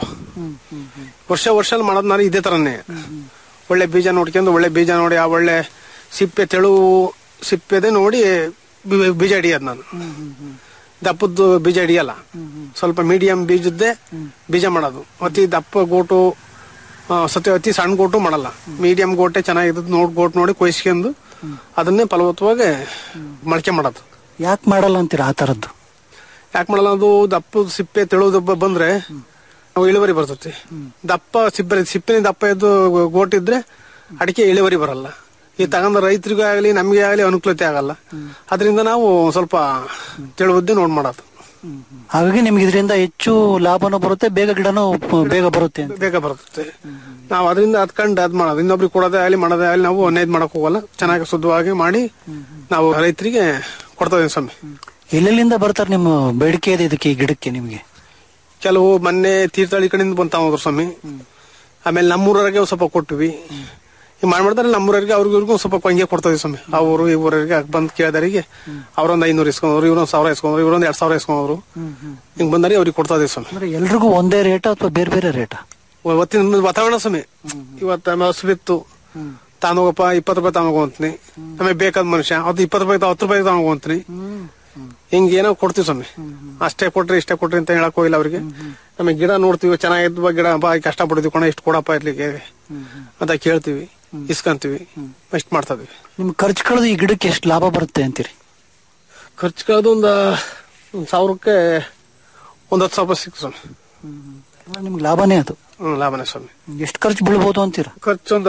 ವರ್ಷ ವರ್ಷ ಮಾಡೋದು ನಾನು ಇದೇ ತರನೇ ಒಳ್ಳೆ ಬೀಜ ನೋಡ್ಕೊಂಡು ಒಳ್ಳೆ ಬೀಜ ನೋಡಿ ಆ ಒಳ್ಳೆ ಸಿಪ್ಪೆ ತೆಳು ಸಿಪ್ಪೆದೆ ನೋಡಿ ಬಿ- ಬೀಜ ಹಿಡಿಯೋದು ನಾನು ದಪ್ಪದ್ದು ಬೀಜ ಹಿಡಿಯಲ್ಲ ಸ್ವಲ್ಪ ಮೀಡಿಯಂ ಬೀಜದ್ದೇ ಬೀಜ ಮಾಡೋದು ಅತಿ ದಪ್ಪ ಗೋಟು ಆ, ಸತಿ ಅತಿ ಸಣ್ಣ ಗೋಟು ಮಾಡಲ್ಲ ಮೀಡಿಯಂ ಗೋಟೆ ಚೆನ್ನಾಗಿದ್ದು ನೋಡ್ ಗೋಟ್ ನೋಡಿ ಕೊಯ್ಸ್ಕೊಂಡು ಅದನ್ನೇ ಫಲವತ್ತವಾಗಿ ಮೊಳಕೆ ಮಾಡೋದು
ಯಾಕೆ ಮಾಡಲ್ಲ ಅಂತೀರಾ ಆ ತರದ್ದು
ಯಾಕೆ ಮಾಡಲ್ಲ ಅದು ದಪ್ಪ ಸಿಪ್ಪೆ ತೆಳು ದಪ್ಪ ಬಂದ್ರೆ ನಾವು ಇಳುವರಿ ಬರ್ತೈತಿ ದಪ್ಪ ಸಿಪ್ಪೆ ಸಿಪ್ಪಿನ ದಪ್ಪ ಇದ್ದು ಗೋಟಿದ್ರೆ ಅಡಿಕೆ ಇಳುವರಿ ಬರಲ್ಲ ಈ ತಗೊಂಡ ರೈತರಿಗೂ ಆಗಲಿ ನಮಗೆ ಆಗಲಿ ಅನುಕೂಲತೆ ಆಗಲ್ಲ ಅದರಿಂದ ನಾವು ಸ್ವಲ್ಪ ತಿಳುವುದ್ದೇ ನೋಡ್ ಮಾಡೋದು
ಹಾಗಾಗಿ ನಿಮ್ಗೆ ಇದರಿಂದ ಹೆಚ್ಚು ಲಾಭನೂ ಬರುತ್ತೆ ಬೇಗ ಗಿಡನೂ ಪ- ಬೇಗ ಬರುತ್ತೆ ಅಂತ.
ಬೇಗ ಬರುತ್ತೆ ನಾವು ಅದರಿಂದ ಹತ್ಕೊಂಡು ಅದ್ ಮಾಡೋದು ಇನ್ನೊಬ್ರಿಗೆ ಕೊಡೋದೇ ಆಗಲಿ ಮಾಡೋದೇ ಆಗಲಿ ನಾವು ಅನ್ಯಾಯ ಮಾಡಕ್ ಹೋಗಲ್ಲ ಚೆನ್ನಾಗಿ ಶುದ್ಧವಾಗಿ ಮಾಡಿ ನಾವು ರೈತರಿಗೆ ಕೊಡ್ತಾ ಇದೀವಿ ಸ್ವಾಮಿ
ಎಲ್ಲೆಲ್ಲಿಂದ ಬರ್ತಾರೆ ನಿಮ್ಮ ಬೇಡಿಕೆ ಇದೆ ಇದಕ್ಕೆ ಈ ಗಿಡಕ್ಕೆ ನಿಮ್ಗೆ
ಕೆಲವು ಮೊನ್ನೆ ತೀರ್ಥಹಳ್ಳಿ ಕಡೆಯಿಂದ ಬಂತ ಹೋದ್ರು ಸ್ವಾಮಿ ಆಮೇಲೆ ನಮ್ಮೂರವರೆಗೆ ಒಂದ್ ಸ್ವಲ್ಪ ಕೊಟ್ಟಿವಿ ಈಗ ಮಾಡ್ಬಿಡ್ತಾರೆ ನಮ್ಮೂರವರೆಗೆ ಅವ್ರಿಗೆ ಇವ್ರಿಗೂ ಒಂದ್ ಸ್ವಲ್ಪ ಹಂಗೆ ಕೊಡ್ತಾ ಇದೀವಿ ಸ್ವಾಮಿ ಆ ಊರು ಈ ಊರವರೆಗೆ ಬಂದ್ ಕೇಳಿದವರಿಗೆ ಅವ್ರೊಂದ್ ಐನೂರು ಇಸ್ಕೊಂಡ್ರು ಇವ್ರೊಂದ್ ಸಾವಿರ ಇಸ್ಕೊಂಡ್ರು ಇವ್ರೊಂದ್ ಎರಡ್ ಸಾವಿರ ಇಸ್ಕೊಂಡ್ರು ಹಿಂಗ್ ಬಂದವರಿಗೆ ಅವ್ರಿಗೆ ಕೊಡ್ತಾ ಇದೀವಿ ಸ್ವಾಮಿ
ಅಂದ್ರೆ ಎಲ್ರಿಗೂ ಒಂದೇ ರೇಟ್ ಅಥವಾ ಬೇರೆ ಬೇರೆ ರೇಟಾ
ಇವತ್ತಿನ ವಾತಾವರಣ ಸ್ವಾಮಿ ಇವತ್ತು ಆಮೇಲೆ ಹಸು ಬಿತ್ತು ತಾನೋಗಪ್ಪ ಇಪ್ಪತ್ತು ರೂಪಾಯಿ ತಗೊಂತೀನಿ ಆಮೇಲೆ ಬೇಕಾದ ಮನುಷ್ಯ ಅದು ಇಪ್ಪತ್ತು ರೂಪಾಯಿ ಹತ್ತು ರೂಪಾಯಿ ತಗೊಂತೀನಿ ಹಿಂಗ ಏನೋ ಕೊಡ್ತೀವಿ ಸ್ವಾಮಿ ಅಷ್ಟೇ ಕೊಟ್ರಿ ಇಷ್ಟೇ ಕೊಟ್ರಿ ಅಂತ ಹೇಳಕ್ ಹೋಗಿಲ್ಲ ಅವ್ರಿಗೆ ನಮಗೆ ಗಿಡ ನೋಡ್ತೀವಿ ಚೆನ್ನಾಗಿದ್ವ ಗಿಡ ಬಾ ಕಷ್ಟ ಪಡ್ತೀವಿ ಕೊಣ ಇಷ್ಟು ಕೊಡಪ್ಪ ಇರ್ಲಿಕ್ಕೆ ಅಂತ ಕೇಳ್ತೀವಿ ಇಸ್ಕೊಂತೀವಿ ಇಷ್ಟು ಮಾಡ್ತಾ ಇದೀವಿ
ನಿಮ್ ಖರ್ಚು ಕಳೆದು ಈ ಗಿಡಕ್ಕೆ ಎಷ್ಟು ಲಾಭ ಬರುತ್ತೆ ಅಂತೀರಿ
ಖರ್ಚು ಕಳೆದು ಒಂದು ಒಂದ್ ಸಾವಿರಕ್ಕೆ ಒಂದ್ ಹತ್ತು ಸಾವಿರ ರೂಪಾಯಿ ಸಿಕ್ತು ಸ್ವಾಮಿ
ಅಂದ್ರೆ ನಿಮ್ಗೆ ಲಾಭನೇ ಅದು
ಹ್ಮ್ ಲಾಭನೇ ಸ್ವಾಮಿ
ಎಷ್ಟು ಖರ್ಚು ಬೀಳ್ಬೋದು ಅಂತೀರಾ
ಖರ್ಚು ಒಂದ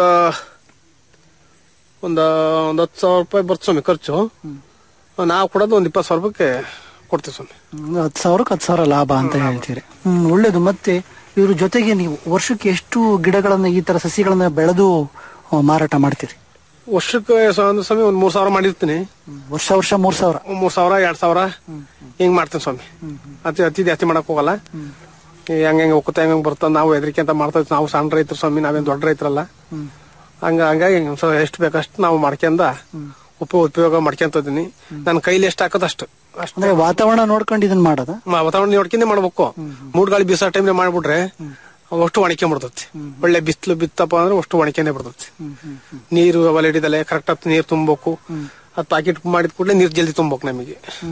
ಒಂದ ಒಂದ್ ಹತ್ತು ಸಾವಿರ ರೂಪಾಯಿ ಬರ್ತ ಸ್ವಾಮಿ ಖರ್ಚು ನಾವು ಕೊಡೋದು ಒಂದ್ ಇಪ್ಪತ್ತು ಸಾವಿರ ರೂಪಾಯಿಗೆ ಕೊಡ್ತೀವಿ ಸ್ವಾಮಿ
ಒಂದು ಹತ್ತು ಸಾವಿರಕ್ಕೆ ಹತ್ತು ಸಾವಿರ ಲಾಭ ಅಂತ ಹೇಳ್ತೀರಿ ಹ್ಮ್ ಒಳ್ಳೇದು ಮತ್ತೆ ಇದ್ರ ಜೊತೆಗೆ ನೀವು ವರ್ಷಕ್ಕೆ ಎಷ್ಟು ಗಿಡಗಳನ್ನ ಈ ತರ ಸಸಿಗಳನ್ನ ಬೆಳೆದು ಆ, ಮಾರಾಟ ಮಾಡ್ತೀರಿ
ವರ್ಷಕ್ಕೆ ಸ- ಒಂದು ಸ್ವಾಮಿ ಒಂದ್ ಮೂರ್ ಸಾವಿರ ಮಾಡಿರ್ತೀನಿ
ವರ್ಷ ವರ್ಷ ಮೂರ್ ಸಾವಿರ
ಒಂದ್ ಮೂರ್ ಸಾವಿರ ಎರಡ್ ಸಾವಿರ ಹಿಂಗ್ ಮಾಡ್ತೀನಿ ಸ್ವಾಮಿ ಅತಿ ಅತಿ ಜಾಸ್ತಿ ಮಾಡಕ್ ಹೋಗಲ್ಲ ಈ ಹಂಗ ಹೆಂಗ ಒಕ್ಕುತ್ತ ಹೆಂಗ್ ಬರ್ತದ ನಾವು ಹೆದರಿಕೆ ಅಂತ ಮಾಡ್ತಾ ಇದ್ವಿ. ನಾವು ಸಣ್ಣ ರೈತರು ಸ್ವಾಮಿ ನಾವೇನ್ ದೊಡ್ಡ ರೈತರಲ್ಲ ಹಂಗ ಹಂಗಾಗಿ ಒಂದ್ ಸ್ವಲ್ಪ ಎಷ್ಟು ಬೇಕಷ್ಟು ನಾವು ಮಾಡ್ಕೊಂಡ ಉಪ ಉಪಯೋಗ ಮಾಡ್ಕೊಂತ ಇದೀನಿ ನನ್ನ ಕೈಲಿ ಎಷ್ಟು ಹಾಕೋದು ಅಷ್ಟು ಅಷ್ಟು
ಅಂದ್ರೆ ವಾತಾವರಣ ನೋಡ್ಕೊಂಡು ಇದನ್ನ ಮಾಡೋದ
ಮ- ವಾತಾವರಣ ನೋಡ್ಕೊಂಡೆ ಮಾಡ್ಬೇಕು ಮೂಡ್ ಗಾಳಿ ಬೀಸೋ ಟೈಮ್ ಮಾಡ್ಬಿಟ್ರೆ ಅವು ಅಷ್ಟು ಒಣಕೆ ಬಿಡ್ತೈತಿ ಒಳ್ಳೆ ಬಿಸಿಲು ಬಿತ್ತಪ್ಪ ಅಂದ್ರೆ ಅಷ್ಟು ಒಣಕೆನೆ ಬಿಡ್ತೈತಿ ನೀರು ಅವೆಲ್ಲ ಹಿಡಿದಲೆ ಕರೆಕ್ಟ್ ಆಗಿ ನೀರು ತುಂಬಬೇಕು ಅದ್ ಪ್ಯಾಕೆಟ್ ಮಾಡಿದ ಕೂಡಲೇ ನೀರು ಜಲ್ದಿ ತುಂಬಬೇಕು ನಮಗೆ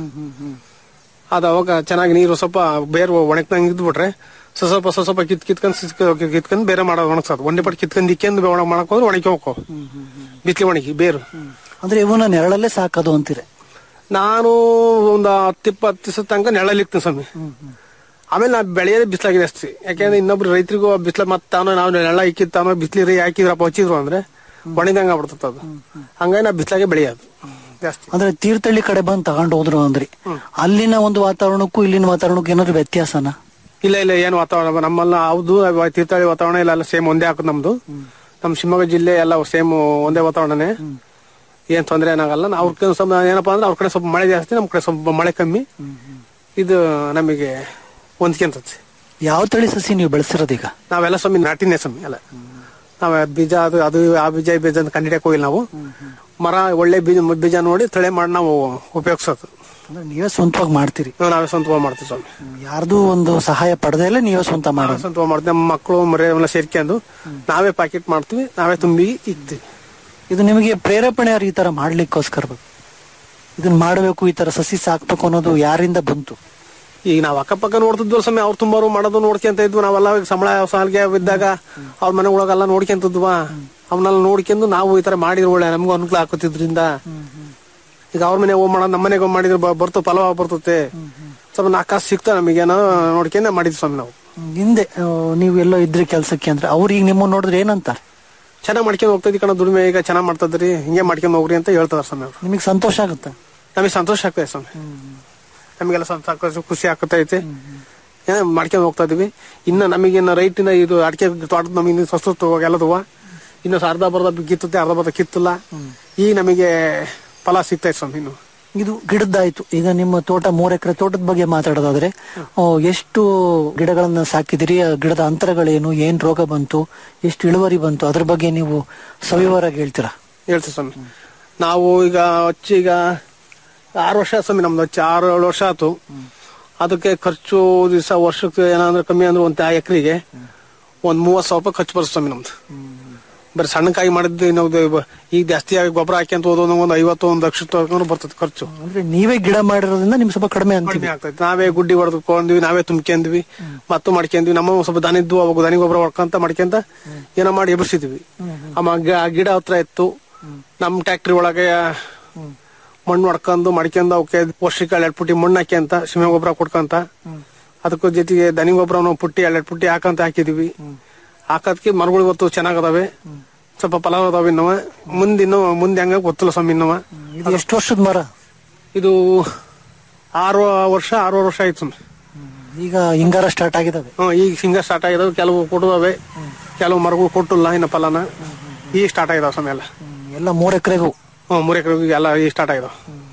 ಅದ ಅವಾಗ ಚೆನ್ನಾಗಿ ನೀರು ಸ್ವಲ್ಪ ಬೇರೆ ಒಣಗ್ದಂಗ್ ಇದ್ಬಿಟ್ರೆ ಸ್ವಲ್ಪ ಸ್ವಲ್ಪ ಸ್ವಲ್ಪ ಸ್ವಲ್ಪ ಕಿತ್ ಕಿತ್ಕೊಂಡ್ ಸಿಸ್ಕ- ಕಿತ್ಕೊಂಡ್ ಬೇರೆ ಮಾಡೋದು ಒಣಗ್ಸೋದು ಒಂದೇ ಪಟ್ಟು ಕಿತ್ಕೊಂಡ್ ಇಕ್ಕೊಂಡ್ ಒಣ ಮಾಡಕ್ ಹೋದ್ರೆ ಒಣಗಿ ಹೋಗ್ಕೋ ಬಿತ್ಲಿ ಒಣಗಿ ಬೇರು
ಅಂದ್ರೆ ಇವನ್ನ ನೆರಳಲ್ಲೇ ಸಾಕೋದು ಅಂತೀರಿ
ನಾನು ಒಂದು ಹತ್ತಿಪ್ಪತ್ತು ದಿವಸ ತನಕ ನೆರಳಲ್ಲಿ ಇರ್ತೀನಿ ಸ್ವಾಮಿ ಆಮೇಲೆ ನಾ ಬೆಳೆಯೋದೇ ಬಿಸಿಲಾಗಿದೆ ಜಾಸ್ತಿ ಯಾಕೆಂದ್ರೆ ಇನ್ನೊಬ್ರು ರೈತರಿಗೂ ಬಿಸಿಲ ಮತ್ತೆ ತಾನು ನಾವು ನೆರಳ ಇಕ್ಕಿದ್ ತಾನು ಬಿಸಿಲಿ ಹಾಕಿದ್ರಪ್ಪ ಹಚ್ಚಿದ್ರು ಅಂದ್ರೆ ಒಣದಂಗ ಆಗ್ಬಿಡ್ತದ ಅದು ಹಂಗಾಗಿ ನಾ ಬಿಸಿಲಾಗೆ ಬೆಳೆಯೋದು ಜಾಸ್ತಿ
ಅಂದ್ರೆ ತೀರ್ಥಹಳ್ಳಿ ಕಡೆ ಬಂದು ತಗೊಂಡು ಹೋದ್ರು ಅಂದ್ರಿ ಅಲ್ಲಿನ ಒಂದು ವಾತಾವರಣಕ್ಕೂ ಇಲ್ಲಿನ ವಾತಾವರಣಕ್ಕೂ ಏನಾದ್ರು ವ್ಯತ್ಯಾಸನ
ಇಲ್ಲ ಇಲ್ಲ ಏನು ವಾತಾವರಣ ನಮ್ಮಲ್ಲ ಹೌದು ಅವ ತೀರ್ಥಹಳ್ಳಿ ವಾತಾವರಣ ಇಲ್ಲ ಎಲ್ಲ ಸೇಮ್ ಒಂದೇ ಹಾಕೋದು ನಮ್ದು ನಮ್ಮ ಶಿವಮೊಗ್ಗ ಜಿಲ್ಲೆ ಎಲ್ಲ ಸೇಮ್ ಒಂದೇ ವಾತಾವರಣನೇ ಏನ್ ತೊಂದರೆ ಏನಾಗಲ್ಲ ಅವ್ರ ಕಡೆ ಸ್ವಲ್ಪ ಏನಪ್ಪಾ ಅಂದ್ರೆ ಅವ್ರ ಕಡೆ ಸ್ವಲ್ಪ ಮಳೆ ಜಾಸ್ತಿ ನಮ್ ಕಡೆ ಸ್ವಲ್ಪ ಮಳೆ ಕಮ್ಮಿ ಇದು ನಮಗೆ ಹೊಂದ್ಕೊಂತತಿ
ಯಾವ ತಳಿ ಸಸಿ ನೀವು ಬೆಳೆಸಿರೋದೀಗ
ನಾವೆಲ್ಲ ಸ್ವಾಮಿ ನಾಟಿನೇ ಸ್ವಾಮಿ ಎಲ್ಲ ನಾವ್ ಬೀಜ ಅದು ಅದು ಆ ಬೀಜ ಈ ಬೀಜ ಅಂತ ಕಂಡಿಡಿಯಕ್ ಹೋಗಿಲ್ಲ ನಾವು ಮರ ಒಳ್ಳೆ ಬೀಜ ಬೀಜ ನೋಡಿ ತಳೆ ಮಾಡಿ ನಾವು ಉಪಯೋಗಿಸೋದು
ಅಂದ್ರೆ ನೀವೇ ಸ್ವಂತವಾಗಿ ಮಾಡ್ತೀರಿ
ನಾವೇ ಸ್ವಂತ ಮಾಡ್ತೀವಿ ಸ್ವಾಮಿ
ಯಾರ್ದು ಒಂದು ಸಹಾಯ ಪಡೆದೇ ಇಲ್ಲ ನೀವೇ ಸ್ವಂತ ಮಾಡೋದು
ಸ್ವಂತ ಮಾಡ್ತೀವಿ ನಮ್ಮ ಮಕ್ಕಳು ಮರಿ ಎಲ್ಲ ಸೇರ್ಕೊಂಡು ನಾವೇ ಪ್ಯಾಕೆಟ್ ಮಾಡ್ತೀವಿ ನಾವೇ ತುಂಬಿ ಇಕ್ತೀವಿ
ಇದು ನಿಮಗೆ ಪ್ರೇರೇಪಣೆ ಯಾರು ಈ ತರ ಮಾಡ್ಲಿಕ್ಕೋಸ್ಕರ ಇದನ್ನ ಮಾಡಬೇಕು ಈ ತರ ಸಸಿ ಸಾಕ್ಬೇಕು ಅನ್ನೋದು ಯಾರಿಂದ ಬಂತು
ಈಗ ನಾವ್ ಅಕ್ಕಪಕ್ಕ ನೋಡ್ತಿದ್ವಲ್ಲ ಸ್ವಾಮಿ ಅವ್ರು ತುಂಬಾರು ಮಾಡೋದು ನೋಡ್ಕೊಂತ ಇದ್ವು ನಾವೆಲ್ಲ ಈಗ ಸಂಬಳ ಸಾಲಿಗೆ ಇದ್ದಾಗ ಅವ್ರ ಮನೆ ಒಳಗೆಲ್ಲ ನೋಡ್ಕೊಂತಿದ್ವ ಅವನ್ನೆಲ್ಲ ನೋಡ್ಕೊಂಡು ನಾವು ಈ ತರ ಮಾಡಿದ್ರೆ ಒಳ್ಳೆ ನಮಗೂ ಅನುಕೂಲ ಆಗುತ್ತಿದ್ರಿಂದ ಈಗ ಅವ್ರ ಮನೆ ಹೋಗ್ ಮಾಡೋದು ನಮ್ಮ ಮನೆಗೆ ಹೋಗ್ ಮಾಡಿದ್ರೆ ಬ- ಬರ್ತು ಫಲ ಬರ್ತತೆ ಸ್ವಲ್ಪ ನಾಲ್ಕು ಕಾಸು ಸಿಗ್ತಾ ನಮಗೇನೋ ನೋಡ್ಕೊಂಡೆ ಮಾಡಿದ್ವಿ ಸ್ವಾಮಿ ನಾವು
ಹಿಂದೆ ಆ, ನೀವು ಎಲ್ಲೋ ಇದ್ರಿ ಕೆಲ್ಸಕ್ಕೆ ಅಂದ್ರೆ ಅವ್ರು ಈಗ ನಿಮ್ಮನ್ನ ನೋಡಿದ್ರೆ ಏನಂತಾರೆ
ಚೆನ್ನಾಗಿ ಮಾಡ್ಕೊಂಡು ಹೋಗ್ತಾ ಇದ್ದಿ ಕಣ ದುಡಿಮೆ ಈಗ ಚೆನ್ನಾಗಿ ಮಾಡ್ತದ್ರಿ ಹಿಂಗೆ ಮಾಡ್ಕೊಂಡು ಹೋಗ್ರಿ ಅಂತ ಹೇಳ್ತಾರೆ ಸ್ವಾಮಿ ಅವ್ರು
ನಿಮಗೆ ಸಂತೋಷ ಆಗುತ್ತೆ
ನಮಗೆ ಸಂತೋಷ ಆಗ್ತದೆ ಸ್ವಾಮಿ ನಮಗೆಲ್ಲ ಸಂತೋಷ ಖುಷಿ ಆಗ್ತೈತೆ ಏನೋ ಮಾಡ್ಕೊಂಡು ಹೋಗ್ತಾ ಇದೀವಿ ಇನ್ನು ನಮಗಿನ್ನ ರೈಟಿನ ಇದು ಅಡಿಕೆ ತೋಟದ ನಮಗೆ ಇನ್ನು ಸ್ವಸ್ತು ಎಲ್ಲದುವ ಇನ್ನು ಅರ್ಧ ಬರ್ಧ ಕಿತ್ತುತ್ತೆ ಅರ್ಧ ಬರ್ಧ ಕಿತ್ತಲ್ಲ ಈಗ ನಮಗೆ ಫಲ ಸಿಗ್ತೈತೆ ಸ್ವಾಮಿ ಇನ್ನು
ಇದು ಗಿಡದ್ದಾಯ್ತು ಈಗ ನಿಮ್ಮ ತೋಟ ಮೂರ್ ಎಕರೆ ತೋಟದ ಬಗ್ಗೆ ಮಾತಾಡೋದಾದ್ರೆ ಆ, ಎಷ್ಟು ಗಿಡಗಳನ್ನ ಸಾಕಿದಿರಿ ಆ ಗಿಡದ ಅಂತರಗಳೇನು ಏನ್ ರೋಗ ಬಂತು ಎಷ್ಟು ಇಳುವರಿ ಬಂತು ಅದ್ರ ಬಗ್ಗೆ ನೀವು ಸವಿವರಾಗಿ ಹೇಳ್ತೀರಾ
ಹೇಳ್ತೀವಿ ಸ್ವಾಮಿ ನಾವು ಈಗ ಹಚ್ಚಿ ಈಗ ಆರು ವರ್ಷ ಆಯ್ತು ಸ್ವಾಮಿ ನಮ್ದು ಹಚ್ಚಿ ಆರು ಏಳು ವರ್ಷ ಆಯ್ತು ಅದಕ್ಕೆ ಖರ್ಚು ದಿವಸ ವರ್ಷಕ್ಕೆ ಏನಂದ್ರೆ ಕಮ್ಮಿ ಅಂದ್ರೆ ಒಂದು ಎಕರೆಗೆ ಒಂದ್ ಮೂವತ್ ಸಾವಿರ ರೂಪಾಯಿ ಖರ್ಚು ಬರುತ್ತೆ ಸ್ವಾಮಿ ನಮ್ದು ಬರೀ ಸಣ್ಣಕಾಯಿ ಮಾಡಿದ್ದು ನಾವು ಈಗ ಜಾಸ್ತಿ ಆಗಿ ಗೊಬ್ಬರ ಹಾಕ್ಯಂತ ಹೋದ ಒಂದು ಐವತ್ತು ಒಂದು ಲಕ್ಷ ತಗೊಂಡು ಬರ್ತದೆ ಖರ್ಚು
ಅಂದ್ರೆ ನೀವೇ ಗಿಡ ಮಾಡಿರೋದ್ರಿಂದ ನಿಮ್ ಸ್ವಲ್ಪ ಕಡಿಮೆ ಅಂತೀವಿ
ಕಡಿಮೆ ಆಗ್ತೈತೆ ನಾವೇ ಗುಡ್ಡಿ ಹೊಡೆದುಕೊಂಡ್ವಿ ನಾವೇ ತುಂಬ್ಕೊಂಡ್ವಿ ಮತ್ತು ಮಾಡ್ಕೊಂಡ್ವಿ ನಮ್ಮ ಒಂದ್ ಸ್ವಲ್ಪ ದನ ಇದ್ವು ಅವಾಗ ದನಿ ಗೊಬ್ಬರ ಹೊಡ್ಕೊಂತ ಮಾಡ್ಕೊಂತ ಏನೋ ಮಾಡಿ ಎಬ್ಬಿಸಿದ್ವಿ ಆಮ ಗ- ಗಿಡ ಹತ್ರ ಇತ್ತು ನಮ್ ಟ್ಯಾಕ್ಟ್ರಿ ಒಳಗೆ ಮಣ್ಣು ಹೊಡ್ಕೊಂಡು ಮಾಡ್ಕೊಂಡ್ ಅವಕ್ಕೆ ಪೌಷ್ಟಿಕ ಎರಡ್ ಪುಟ್ಟಿ ಮಣ್ಣು ಹಾಕ್ಯಂತ ಸಿಮೆ ಗೊಬ್ಬರ ಕೊಡ್ಕಂತ ಅದಕ್ಕೂ ಜೊತೆಗೆ ದನಿ ಗೊಬ್ಬರ ಪುಟ್ಟಿ ಎರಡ್ ಪುಟ್ಟಿ ಹಾಕಂತ ಹಾಕಿದೀವಿ ಹಾಕೋದಕ್ಕೆ ಮರಗಳು ಇವತ್ತು ಚೆನ್ನಾಗದಾವೆ ಸ್ವಲ್ಪ ಫಲ ಅದಾವೆ ಇನ್ನವ ಮುಂದಿನ್ನು ಮುಂದೆ ಹಂಗ ಗೊತ್ತಿಲ್ಲ ಸ್ವಾಮಿ ಇನ್ನವ
ಇದು ಎಷ್ಟು ವರ್ಷದ ಮರ
ಇದು ಆರು ವರ್ಷ ಆರು ವರ್ಷ ಆಯ್ತು ಸ್ವಾಮಿ
ಈಗ ಹಿಂಗಾರ ಸ್ಟಾರ್ಟ್ ಆಗಿದಾವೆ
ಹ್ಮ್ ಈಗ ಸಿಂಗ ಸ್ಟಾರ್ಟ್ ಆಗಿದಾವೆ ಕೆಲವು ಕೊಡುವವೆ ಕೆಲವು ಮರಗಳು ಕೊಟ್ಟಿಲ್ಲ ಇನ್ನ ಫಲನ ಈಗ ಸ್ಟಾರ್ಟ್ ಆಗಿದಾವ ಸ್ವಾಮಿ ಎಲ್ಲ
ಎಲ್ಲ ಮೂರ್ ಎಕರೆಗೂ
ಹ್ಮ್ ಮೂರ್ ಎಕರೆ ಎಲ್ಲ ಈಗ ಸ್ಟಾರ್ಟ್ ಆಗಿದಾವ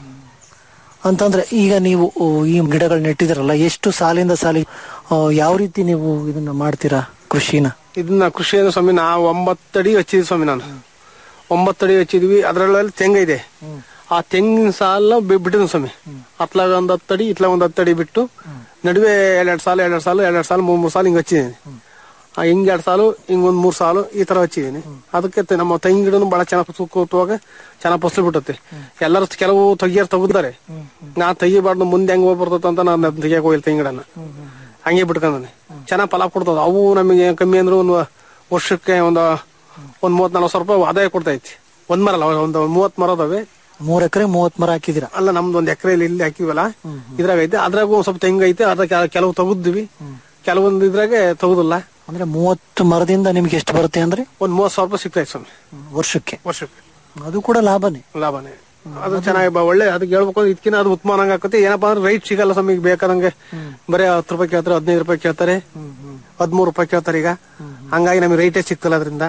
ಅಂತಂದ್ರೆ ಈಗ ನೀವು ಓ, ಈ ಗಿಡಗಳು ನೆಟ್ಟಿದಿರಲ್ಲ ಎಷ್ಟು ಸಾಲಿಂದ ಸಾಲಿ ಆ, ಯಾವ ರೀತಿ ನೀವು ಇದನ್ನ ಮಾಡ್ತೀರಾ ಕೃಷಿನ
ಇದನ್ನ ಕೃಷಿ ಅಂದ್ರೆ ಸ್ವಾಮಿ ನಾವು ಒಂಬತ್ತಡಿ ಹಚ್ಚಿದ್ವಿ ಸ್ವಾಮಿ ನಾನು ಒಂಬತ್ತಡಿ ಹಚ್ಚಿದ್ವಿ ಅದ್ರಲ್ಲಿ ತೆಂಗ ಇದೆ ಆ ತೆಂಗಿನ ಸಾಲ ಬಿಟ್ಟಿದ್ವಿ ಸ್ವಾಮಿ ಅತ್ಲಾಗ ಒಂದ್ ಹತ್ತಡಿ ಇತ್ಲಾಗ ಒಂದ್ ಹತ್ತಡಿ ಬಿಟ್ಟು ನಡುವೆ ಎರಡೆರಡು ಸಾಲು ಎರಡೆರಡು ಸಾಲು ಎರಡೆರಡು ಸಾಲು ಮೂರ್ ಮೂರ್ ಸಾಲು ಹಿಂಗ್ ಹಚ್ಚಿದ್ದೀನಿ ಆ ಹಿಂಗ್ ಎರಡ್ ಸಾಲು ಹಿಂಗ್ ಒಂದ್ ಮೂರ್ ಸಾಲು ಈ ತರ ಹಚ್ಚಿದೀನಿ ಅದಕ್ಕೆ ತೆ- ನಮ್ಮ ತೆಂಗಿನ ಗಿಡನು ಬಹಳ ಚೆನ್ನಾಗಿ ಕೂತುವಾಗ ಚೆನ್ನಾಗಿ ಫಸಲು ಬಿಟ್ಟತ್ತೆ ಎಲ್ಲರೂ ಕೆಲವು ತೆಗಿಯರ್ ತೆಗಿದ್ದಾರೆ ನಾ ತೆಗಿಬಾರ್ದು ಮುಂದೆ ಹೆಂಗ್ ಹೋಗಿ ಬರ್ತದ ಅಂತ ನಾನು ಅದ್ನ ತೆಗಿಯಕ್ ಹೋಗಿಲ್ಲ ತೆಂಗಿನ ಗಿಡನ ಹಂಗೆ ಬಿಟ್ಕೊಂಡನೆ ಚೆನ್ನಾಗಿ ಫಲ ಕೊಡ್ತದ ಅವು ನಮಗೆ ಕಮ್ಮಿ ಅಂದ್ರೆ ಒಂದು ವರ್ಷಕ್ಕೆ ಒಂದು ಒಂದ್ ಮೂವತ್ ನಲ್ವತ್ತು ಸಾವಿರ ರೂಪಾಯಿ ಆದಾಯ ಕೊಡ್ತೈತಿ ಒಂದ್ ಮರ ಅಲ್ಲ ಒಂದು ಮೂವತ್ ಮರ ಅದಾವೆ
ಮೂರ್ ಎಕರೆ ಮೂವತ್ ಮರ ಹಾಕಿದಿರ
ಅಲ್ಲ ನಮ್ದು ಒಂದ್ ಎಕರೆ ಇಲ್ಲಿ ಹಾಕಿವಲ್ಲ ಇದ್ರಾಗ ಐತೆ ಅದ್ರಾಗ ಒಂದ್ ಸ್ವಲ್ಪ ತೆಂಗು ಐತೆ ಅದ್ರ ಕೆಲ- ಕೆಲವು ತೆಗುದ್ವಿ ಕೆಲವೊಂದು ಇದ್ರಾಗೆ ತೆಗುದಿಲ್ಲ
ಅಂದ್ರೆ ಮೂವತ್ತು ಮರದಿಂದ ನಿಮ್ಗೆ ಎಷ್ಟು ಬರುತ್ತೆ ಅಂದ್ರೆ
ಒಂದ್ ಮೂವತ್ ಸಾವಿರ ರೂಪಾಯಿ ಸಿಗ್ತೈತೆ ಸ್ವಾಮಿ
ವರ್ಷಕ್ಕೆ
ವರ್ಷಕ್ಕೆ
ಅದು ಕೂಡ ಲಾಭನೇ
ಲಾಭನೇ ಅದು ಚೆನ್ನಾಗಿ ಬ- ಒಳ್ಳೆ ಅದಕ್ಕೆ ಹೇಳ್ಬೇಕು ಅಂದ್ರೆ ಇದಕ್ಕಿಂತ ಅದು ಉತ್ಮಾನ ಆಕತ್ತೆ ಏನಪ್ಪಾ ಅಂದ್ರೆ ರೈಟ್ ಸಿಗಲ್ಲ ಸ್ವಾಮಿ ಈಗ ಬೇಕಾದಂಗೆ ಬರೀ ಹತ್ತು ರೂಪಾಯಿ ಕೇಳ್ತಾರೆ ಹದಿನೈದು ರೂಪಾಯಿ ಕೇಳ್ತಾರೆ ಹದಿಮೂರು ರೂಪಾಯಿ ಕೇಳ್ತಾರೆ ಈಗ ಹಂಗಾಗಿ ನಮಗೆ ರೈಟೇ ಸಿಗ್ತಲ್ಲ ಅದರಿಂದ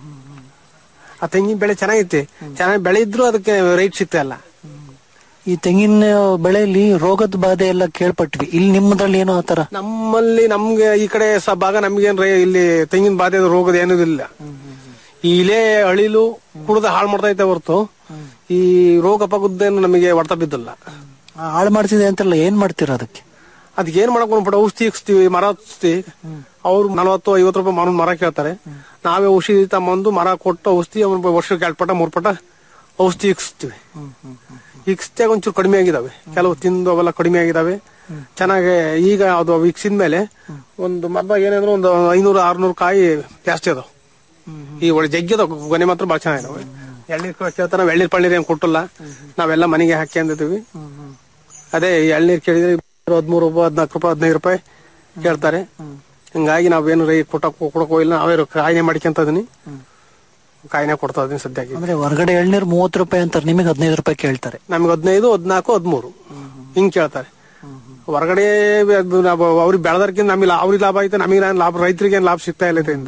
ಆ ತೆಂಗಿನ ಬೆಳೆ ಚೆನ್ನಾಗೈತಿ ಚೆನ್ನಾಗಿ ಬೆಳೆ ಇದ್ರು ಅದಕ್ಕೆ ರೈಟ್ ಸಿಗ್ತಾ ಇಲ್ಲ
ಈ ತೆಂಗಿನ ಬೆಳೆಯಲ್ಲಿ ರೋಗದ ಬಾಧೆ ಎಲ್ಲ ಕೇಳ್ಪಟ್ವಿ ಇಲ್ಲಿ ನಿಮ್ಮದ್ರಲ್ಲಿ ಏನೋ ಆತರ
ನಮ್ಮಲ್ಲಿ ನಮ್ಗೆ ಈ ಕಡೆ ಸ ಭಾಗ ನಮ್ಗೇನ್ ರೇ- ಇಲ್ಲಿ ತೆಂಗಿನ ಬಾಧೆ ರೋಗದ ಏನೂ ಇಲ್ಲ ಈ ಇಲೆ ಅಳಿಲು ಕುಡ್ದು ಹಾಳು ಮಾಡ್ತಾ ಐತೆ ಹೊರತು ಈ ರೋಗ ಪಗುದ್ದೇನು ನಮಗೆ ಹೊಡ್ತಾ ಬಿದ್ದಿಲ್ಲ
ಹಾಳು ಮಾಡ್ತಿದೆ ಅಂತೆಲ್ಲ ಏನ್ ಮಾಡ್ತೀರಾ ಅದಕ್ಕೆ
ಅದಕ್ಕೆ ಏನ್ ಮಾಡಕ್ ಬಿಡ ಔಷಧಿ ಇಕ್ಸ್ತೀವಿ ಮರ ಹಚ್ತೀವಿ ಅವ್ರು ನಲವತ್ತು ಐವತ್ತು ರೂಪಾಯಿ ಮರ ಮರ ಕೇಳ್ತಾರೆ ನಾವೇ ಔಷಧಿ ತಮ್ಮಂದು ಮರ ಕೊಟ್ಟು ಔಷಧಿ ಅವ್ನ ವರ್ಷಕ್ಕೆ ಎರಡು ಪಟ ಮೂರ್ ಪಟ ಔಷಧಿ ಇಕ್ಸ್ತೀವಿ ಇಕ್ಸ್ದಾಗ ಒಂಚೂರು ಕಡಿಮೆ ಆಗಿದಾವೆ ಕೆಲವು ತಿಂದು ಅವೆಲ್ಲ ಕಡಿಮೆ ಆಗಿದಾವೆ ಚೆನ್ನಾಗಿ ಈಗ ಅದು ಇಕ್ಸಿದ ಮೇಲೆ ಒಂದು ಮರ ಏನಂದ್ರೆ ಒಂದು ಐನೂರು ಆರ್ನೂರು ಕಾಯಿ ಜಾಸ್ತಿ ಅದಾವ ಈ ಒಳ್ಳೆ ಜಗ್ಗಿ ಅದಾವ ಗೊನೆ ಮಾತ್ರ ಭಾಳ ಚೆನ್ನಾಗಿದಾವೆ ಎಳ್ನೀರ್ ಕೇಳ್ತಾರೆ ನಾವು ಎಳ್ನೀರ್ ಪಳ್ನೀರ್ ಏನ್ ಕೊಟ್ಟಿಲ್ಲ ನಾವೆಲ್ಲ ಮನೆಗೆ ಹಾಕಿ ಅಂದಿದ್ದೀವಿ ಅದೇ ಈ ಎಳ್ನೀರ್ ಕೇಳಿದ್ರೆ ಹದಿಮೂರು ರೂಪಾಯಿ ಹದಿನಾಲ್ಕು ರೂಪಾಯಿ ಹದಿನೈದು ರೂಪಾಯಿ ಕೇಳ್ತಾರೆ ಹಿಂಗಾಗಿ ನಾವೇನು ರೈ ಕೊಟ್ಟಕ್ ಕೊಡಕ್ ಹೋಗಿಲ್ಲ ನಾವೇ ಕಾಯಿನೆ ಮಾಡ್ಕೊಂತ ಇದೀನಿ ಕಾಯಿನೆ ಕೊಡ್ತಾ ಇದೀನಿ ಸದ್ಯಕ್ಕೆ
ಅಂದ್ರೆ ಹೊರಗಡೆ ಎಳ್ನೀರು ಮೂವತ್ತು ರೂಪಾಯಿ ಅಂತಾರೆ ನಿಮಗೆ ಹದಿನೈದು ರೂಪಾಯಿ ಕೇಳ್ತಾರೆ
ನಮ್ಗೆ ಹದಿನೈದು ಹದಿನಾಲ್ಕು ಹದಿಮೂರು ಹಿಂಗ್ ಕೇಳ್ತಾರೆ ಹೊರಗಡೆ ಅದು ನಾವು ಅವ್ರಿಗೆ ಬೆಳೆದರ್ಕಿಂತ ನಮಗೆ ಲಾ- ಅವ್ರಿಗೆ ಲಾಭ ಐತೆ ನಮಗೆ ಲಾಭ ರೈತರಿಗೆ ಏನ್ ಲಾಭ ಸಿಗ್ತಾ ಇಲ್ಲ ಇದರಿಂದ